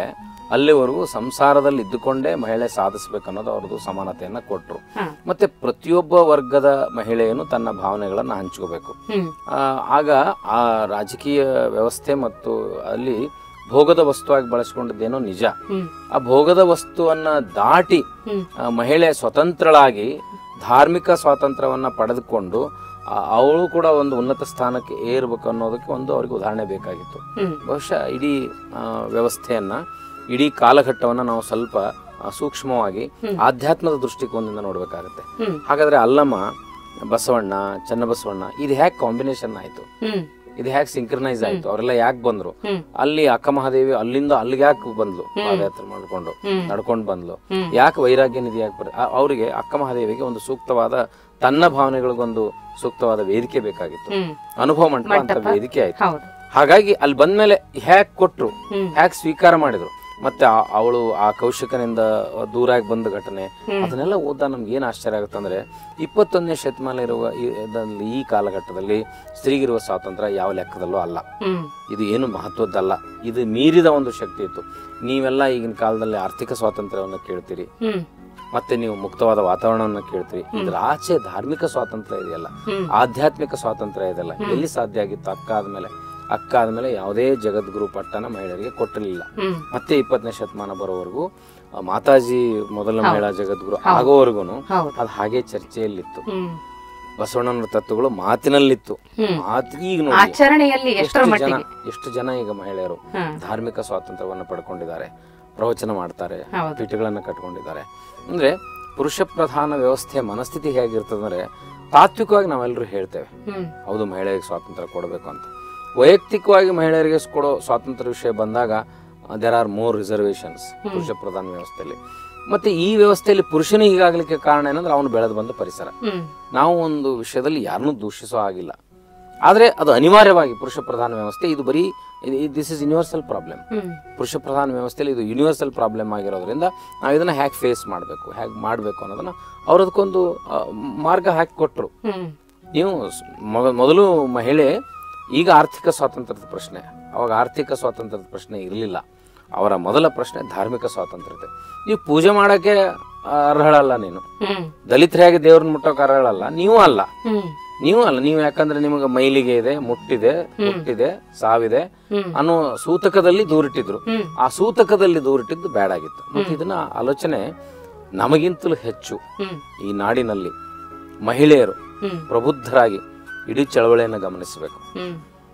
ಅಲ್ಲಿವರೆಗೂ ಸಂಸಾರದಲ್ಲಿ ಇದ್ದುಕೊಂಡೇ ಮಹಿಳೆ ಸಾಧಿಸ್ಬೇಕು ಅನ್ನೋದು ಅವ್ರದ್ದು ಸಮಾನತೆಯನ್ನು ಕೊಟ್ಟರು ಹಾ. ಮತ್ತೆ ಪ್ರತಿಯೊಬ್ಬ ವರ್ಗದ ಮಹಿಳೆಯನ್ನು ತನ್ನ ಭಾವನೆಗಳನ್ನು ಹಂಚ್ಕೋಬೇಕು ಹ್ಮ್ ಆ, ಆಗ ಆ ರಾಜಕೀಯ ವ್ಯವಸ್ಥೆ ಮತ್ತು ಅಲ್ಲಿ ಭೋಗದ ವಸ್ತುವಾಗಿ ಬಳಸ್ಕೊಂಡಿದ್ದೇನೋ ನಿಜ ಹ್ಮ್ ಆ ಭೋಗದ ವಸ್ತುವನ್ನ ದಾಟಿ ಹ್ಮ್ ಆ, ಮಹಿಳೆ ಸ್ವತಂತ್ರಳಾಗಿ ಧಾರ್ಮಿಕ ಸ್ವಾತಂತ್ರ್ಯವನ್ನ ಪಡೆದುಕೊಂಡು ಆ, ಅವಳು ಕೂಡ ಒಂದು ಉನ್ನತ ಸ್ಥಾನಕ್ಕೆ ಏರ್ಬೇಕು ಅನ್ನೋದಕ್ಕೆ ಒಂದು ಅವ್ರಿಗೆ ಉದಾಹರಣೆ ಬೇಕಾಗಿತ್ತು ಹ್ಮ್ ಬಹುಶಃ ಇಡೀ ಆ, ವ್ಯವಸ್ಥೆಯನ್ನ ಇಡೀ ಕಾಲಘಟ್ಟವನ್ನ ನಾವು ಸ್ವಲ್ಪ ಆ, ಸೂಕ್ಷ್ಮವಾಗಿ ಆಧ್ಯಾತ್ಮದ ದೃಷ್ಟಿಕೋನದಿಂದ ನೋಡ್ಬೇಕಾಗತ್ತೆ ಹ್ಮ್ ಹಾಗಾದ್ರೆ ಅಲ್ಲಮ್ಮ ಬಸವಣ್ಣ ಚನ್ನಬಸವಣ್ಣ ಇದು ಹ್ಯಾಕ್ ಕಾಂಬಿನೇಷನ್ ಆಯ್ತು ಹ್ಮ್ ಇದು ಹ್ಯಾಕ್ ಸಿಂಕ್ರನೈಸ್ ಆಯ್ತು ಅವರೆಲ್ಲ ಯಾಕೆ ಬಂದ್ರು ಹ್ಮ್. ಅಲ್ಲಿ ಅಕ್ಕ ಮಹಾದೇವಿ ಅಲ್ಲಿಂದ ಅಲ್ಲಿಗೆ ಯಾಕೆ ಬಂದ್ಲು ಪಾದಯಾತ್ರೆ ಮಾಡ್ಕೊಂಡು ಹ್ಮ್. ನಡ್ಕೊಂಡು ಬಂದ್ಲು ಹ್ಮ್. ಯಾಕೆ ವೈರಾಗ್ಯ ನಿಧಿ ಯಾಕೆ ಬರ ಆ- ಅವರಿಗೆ ಅಕ್ಕ ಮಹಾದೇವಿಗೆ ಒಂದು ಸೂಕ್ತವಾದ ತನ್ನ ಭಾವನೆಗಳಿಗೊಂದು ಸೂಕ್ತವಾದ ವೇದಿಕೆ ಬೇಕಾಗಿತ್ತು ಹ್ಮ್ ಅನುಭವ ಮಂಟಪ ಅಂತ ವೇದಿಕೆ ಆಯ್ತು ಹೌದು ಹಾಗಾಗಿ ಅಲ್ಲಿ ಬಂದ್ಮೇಲೆ ಹ್ಯಾಕ್ ಕೊಟ್ರು ಹ್ಮ್. ಹ್ಯಾಕ್ ಸ್ವೀಕಾರ ಮಾಡಿದ್ರು ಮತ್ತೆ ಆ- ಅವಳು ಆ ಕೌಶಿಕನಿಂದ ದೂರಾಗಿ ಬಂದ ಘಟನೆ ಅದನ್ನೆಲ್ಲ ಓದ ನಮ್ಗೆ ಏನು ಆಶ್ಚರ್ಯ ಆಗುತ್ತೆ ಅಂದ್ರೆ ಇಪ್ಪತ್ತೊಂದನೇ ಶತಮಾನ ಇರುವ ಈ- ಇದ್ರಲ್ಲಿ ಈ ಕಾಲಘಟ್ಟದಲ್ಲಿ ಸ್ತ್ರೀಗಿರುವ ಸ್ವಾತಂತ್ರ್ಯ ಯಾವ ಲೆಕ್ಕದಲ್ಲೂ ಅಲ್ಲ ಹ್ಮ್ ಇದು ಏನು ಮಹತ್ವದ್ದಲ್ಲ ಇದು ಮೀರಿದ ಒಂದು ಶಕ್ತಿ ಇತ್ತು ನೀವೆಲ್ಲ ಈಗಿನ ಕಾಲದಲ್ಲಿ ಆರ್ಥಿಕ ಸ್ವಾತಂತ್ರ್ಯವನ್ನು ಕೇಳ್ತೀರಿ ಹ್ಮ್ ಮತ್ತೆ ನೀವು ಮುಕ್ತವಾದ ವಾತಾವರಣವನ್ನು ಕೇಳ್ತೀರಿ ಇದ್ರ ಆಚೆ ಧಾರ್ಮಿಕ ಸ್ವಾತಂತ್ರ್ಯ ಇದೆಯಲ್ಲ ಹ್ಮ್. ಆಧ್ಯಾತ್ಮಿಕ ಸ್ವಾತಂತ್ರ್ಯ ಇದೆಲ್ಲ ಎಲ್ಲಿ ಸಾಧ್ಯ ಆಗಿತ್ತು ಅಕ್ಕ ಆದ್ಮೇಲೆ ಅಕ್ಕ ಆದ್ಮೇಲೆ ಯಾವುದೇ ಜಗದ್ಗುರು ಪಟ್ಟಣ ಮಹಿಳೆಯರಿಗೆ ಕೊಟ್ಟಿರಲಿಲ್ಲ ಹ್ಮ್ ಮತ್ತೆ ಇಪ್ಪತ್ತನೇ ಶತಮಾನ ಬರೋವರೆಗೂ ಆ, ಮಾತಾಜಿ ಮೊದಲ ಮಹಿಳಾ ಜಗದ್ಗುರು ಆಗೋವರೆಗೂ ಹೌದು ಅದು ಹಾಗೆ ಚರ್ಚೆಯಲ್ಲಿತ್ತು ಹ್ಮ್ ಬಸವಣ್ಣನ ತತ್ವಗಳು ಮಾತಿನಲ್ಲಿತ್ತು ಹ್ಮ್. ಮಾತು ಈಗ ನೋಡಿ ಆಚರಣೆಯಲ್ಲಿ ಎಷ್ಟರ ಎಷ್ಟು ಜನ ಮಟ್ಟಿಗೆ ಎಷ್ಟು ಜನ ಈಗ ಮಹಿಳೆಯರು ಹ್ಮ್. ಧಾರ್ಮಿಕ ಸ್ವಾತಂತ್ರ್ಯವನ್ನು ಪಡ್ಕೊಂಡಿದ್ದಾರೆ ಪ್ರವಚನ ಮಾಡ್ತಾರೆ ಹೌದು. ಪೀಠಗಳನ್ನು ಕಟ್ಕೊಂಡಿದ್ದಾರೆ ಅಂದ್ರೆ ಪುರುಷ ಪ್ರಧಾನ ವ್ಯವಸ್ಥೆಯ ಮನಸ್ಥಿತಿ ಹೇಗಿರ್ತದಂದ್ರೆ ತಾತ್ವಿಕವಾಗಿ ನಾವೆಲ್ಲರೂ ಹೇಳ್ತೇವೆ ಹ್ಮ್ ಹೌದು ಮಹಿಳೆಯರಿಗೆ ಸ್ವಾತಂತ್ರ್ಯ ಕೊಡಬೇಕು ಅಂತ ವೈಯಕ್ತಿಕವಾಗಿ ಮಹಿಳೆಯರಿಗೆ ಕೊಡೋ ಸ್ವಾತಂತ್ರ್ಯ ವಿಷಯ ಬಂದಾಗ ದೇರ್ ಆರ್ ಮೋರ್ ರಿಸರ್ವೇಶನ್ಸ್ ಪುರುಷ ಪ್ರಧಾನ ವ್ಯವಸ್ಥೆಯಲ್ಲಿ ಮತ್ತೆ ಈ ವ್ಯವಸ್ಥೆಯಲ್ಲಿ ಪುರುಷನಿಗೆ ಈಗಾಗಲಿಕ್ಕೆ ಕಾರಣ ಏನಂದ್ರೆ ಅವನು ಬೆಳೆದು ಬಂದ ಪರಿಸರ ಹ್ಮ್ ನಾವು ಒಂದು ವಿಷಯದಲ್ಲಿ ಯಾರನ್ನೂ ದೂಷಿಸೋ ಆಗಿಲ್ಲ ಆದರೆ ಅದು ಅನಿವಾರ್ಯವಾಗಿ ಪುರುಷ ಪ್ರಧಾನ ವ್ಯವಸ್ಥೆ ಇದು ಬರೀ this is universal problem hmm ಪುರುಷ ಪ್ರಧಾನ ವ್ಯವಸ್ಥೆಯಲ್ಲಿ ಇದು ಯೂನಿವರ್ಸಲ್ ಪ್ರಾಬ್ಲಮ್ ಆಗಿರೋದ್ರಿಂದ ನಾವು ಇದನ್ನು ಹ್ಯಾಕ್ ಫೇಸ್ ಮಾಡಬೇಕು ಹ್ಯಾಕ್ ಮಾಡಬೇಕು ಅನ್ನೋದನ್ನು ಅವ್ರು ಅದಕ್ಕೊಂದು ಆ, ಮಾರ್ಗ ಹಾಕಿ ಕೊಟ್ಟರು ಹ್ಮ್ ನೀವು ಸ್- ಮೊದ- ಮೊದಲು ಮಹಿಳೆ ಈಗ ಆರ್ಥಿಕ ಸ್ವಾತಂತ್ರ್ಯದ ಪ್ರಶ್ನೆ ಅವಾಗ ಆರ್ಥಿಕ ಸ್ವಾತಂತ್ರ್ಯದ ಪ್ರಶ್ನೆ ಇರಲಿಲ್ಲ ಅವರ ಮೊದಲ ಪ್ರಶ್ನೆ ಧಾರ್ಮಿಕ ಸ್ವಾತಂತ್ರ್ಯತೆ ನೀವು ಪೂಜೆ ಮಾಡೋಕ್ಕೆ ಅರ್ಹಳಲ್ಲ ನೀನು ಹ್ಮ್ ದಲಿತರಾಗಿ ದೇವ್ರನ್ನ ಮುಟ್ಟೋಕೆ ಅರ್ಹಳಲ್ಲ ನೀವು ಅಲ್ಲ ಹ್ಮ್ ನೀವು ಅಲ್ಲ ನೀವು ಯಾಕಂದ್ರೆ ನಿಮಗೆ ಮೈಲಿಗೆ ಇದೆ ಮುಟ್ಟಿದೆ ಮುಟ್ಟಿದೆ ಸಾವಿದೆ ಹ್ಮ್. ಅನ್ನೋ ಸೂತಕದಲ್ಲಿ ದೂರಿಟ್ಟಿದ್ರು ಹ್ಮ್. ಆ ಸೂತಕದಲ್ಲಿ ದೂರಿಟ್ಟಿದ್ದು ಬೇಡಾಗಿತ್ತು ಮತ್ತೆ ಇದನ್ನ ಆಲೋಚನೆ ನಮಗಿಂತಲೂ ಹೆಚ್ಚು ಹ್ಮ್ ಈ ನಾಡಿನಲ್ಲಿ ಮಹಿಳೆಯರು ಹ್ಮ್ ಪ್ರಬುದ್ಧರಾಗಿ ಇಡೀ ಚಳವಳಿಯನ್ನು ಗಮನಿಸಬೇಕು ಹ್ಮ್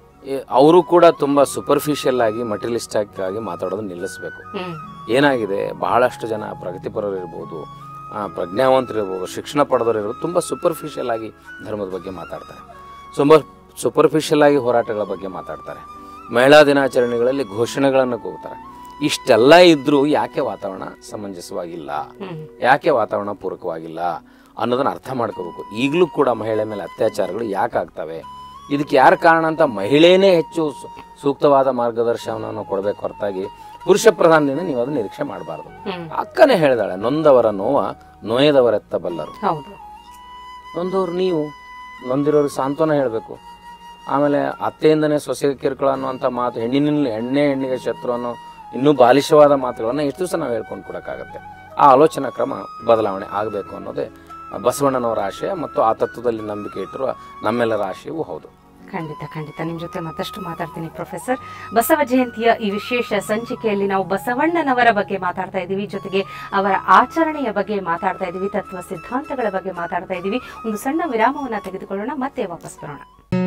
ಅವರು ಕೂಡ ತುಂಬಾ ಸೂಪರ್ಫಿಷಿಯಲ್ ಆಗಿ ಮಟೀರಿಯಲಿಸ್ಟಿಕ್ ಆಗಿ ಮಾತಾಡೋದನ್ನ ನಿಲ್ಲಿಸಬೇಕು ಹ್ಮ್ ಏನಾಗಿದೆ ಬಹಳಷ್ಟು ಜನ ಪ್ರಗತಿಪರರು ಇರ್ಬೋದು ಆ, ಪ್ರಜ್ಞಾವಂತರು ಇರ್ಬೋದು ಶಿಕ್ಷಣ ಪಡೆದವರು ಇರ್ಬೋದು ತುಂಬ ಸೂಪರ್ಫಿಷಿಯಲ್ ಆಗಿ ಧರ್ಮದ ಬಗ್ಗೆ ಮಾತಾಡ್ತಾರೆ ಸುಮಾರು ಸೂಪರ್ಫಿಷಿಯಲ್ ಆಗಿ ಹೋರಾಟಗಳ ಬಗ್ಗೆ ಮಾತಾಡ್ತಾರೆ ಮಹಿಳಾ ದಿನಾಚರಣೆಗಳಲ್ಲಿ ಘೋಷಣೆಗಳನ್ನು ಕೂಗ್ತಾರೆ ಇಷ್ಟೆಲ್ಲ ಇದ್ರೂ ಯಾಕೆ ವಾತಾವರಣ ಸಮಂಜಸವಾಗಿಲ್ಲ ಹ್ಮ್ ಯಾಕೆ ವಾತಾವರಣ ಪೂರಕವಾಗಿಲ್ಲ ಅನ್ನೋದನ್ನ ಅರ್ಥ ಮಾಡ್ಕೋಬೇಕು ಈಗಲೂ ಕೂಡ ಮಹಿಳೆ ಮೇಲೆ ಅತ್ಯಾಚಾರಗಳು ಯಾಕೆ ಆಗ್ತವೆ ಇದಕ್ಕೆ ಯಾರು ಕಾರಣ ಅಂತ ಮಹಿಳೆನೇ ಹೆಚ್ಚು ಸು- ಸೂಕ್ತವಾದ ಮಾರ್ಗದರ್ಶನವನ್ನು ಕೊಡಬೇಕು ಹೊರತಾಗಿ ಪುರುಷ ಪ್ರಧಾನದಿಂದ ನೀವು ಅದನ್ನ ನಿರೀಕ್ಷೆ ಮಾಡಬಾರ್ದು ಹ್ಮ್ ಅಕ್ಕನೇ ಹೇಳಿದಾಳೆ ನೊಂದವರ ನೋವ ನೋಯದವರೆತ್ತ ಬಲ್ಲರು ಹೌದು ನೊಂದವ್ರು ನೀವು ನೊಂದಿರೋರಿಗೆ ಸಾಂತ್ವನ ಹೇಳಬೇಕು ಆಮೇಲೆ ಅತ್ತೆಯಿಂದನೇ ಸೊಸೆಗೆ ಕಿರುಕುಳ ಅನ್ನುವಂಥ ಮಾತು ಹೆಣ್ಣಿನ ಹೆಣ್ಣೆ ಹೆಣ್ಣಿಗೆ ಶತ್ರು ಅನ್ನೋ ಇನ್ನೂ ಬಾಲಿಶವಾದ ಮಾತುಗಳನ್ನು ಎಷ್ಟು ದಿವಸ ನಾವು ಹೇಳ್ಕೊಂಡು ಕೊಡೋಕ್ಕಾಗತ್ತೆ ಆ ಆಲೋಚನಾ ಕ್ರಮ ಬದಲಾವಣೆ ಆಗಬೇಕು ಅನ್ನೋದೇ ಬಸವಣ್ಣನವರ ಆಶಯ ಮತ್ತು ಆ ತತ್ವದಲ್ಲಿ ನಂಬಿಕೆ ಇಟ್ಟಿರುವ ನಮ್ಮೆಲ್ಲರ ಆಶಯವೂ ಹೌದು ಖಂಡಿತ ಖಂಡಿತ ನಿಮ್ಮ ಜೊತೆ ಮತ್ತಷ್ಟು ಮಾತಾಡ್ತೀನಿ ಪ್ರೊಫೆಸರ್ ಬಸವ ಜಯಂತಿಯ ಈ ವಿಶೇಷ ಸಂಚಿಕೆಯಲ್ಲಿ ನಾವು ಬಸವಣ್ಣನವರ ಬಗ್ಗೆ ಮಾತಾಡ್ತಾ ಇದ್ದೀವಿ ಜೊತೆಗೆ ಅವರ ಆಚರಣೆಯ ಬಗ್ಗೆ ಮಾತಾಡ್ತಾ ಇದ್ದೀವಿ ತತ್ವ ಸಿದ್ಧಾಂತಗಳ ಬಗ್ಗೆ ಮಾತಾಡ್ತಾ ಇದ್ದೀವಿ ಒಂದು ಸಣ್ಣ ವಿರಾಮವನ್ನ ತೆಗೆದುಕೊಳ್ಳೋಣ ಮತ್ತೆ ವಾಪಸ್ ಬರೋಣ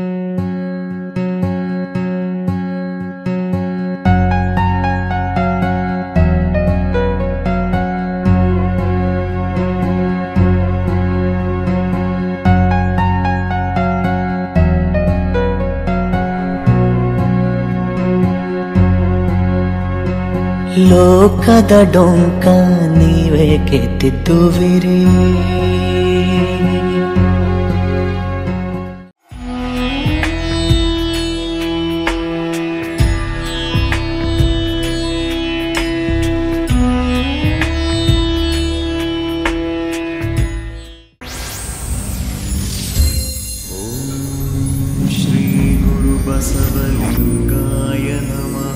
ಲೋಕದ ಡೊಂಕ ನೀವೇಕೆ ತಿದ್ದುವಿರಿ श्रीगुरुबसवलिङ्गाय नमः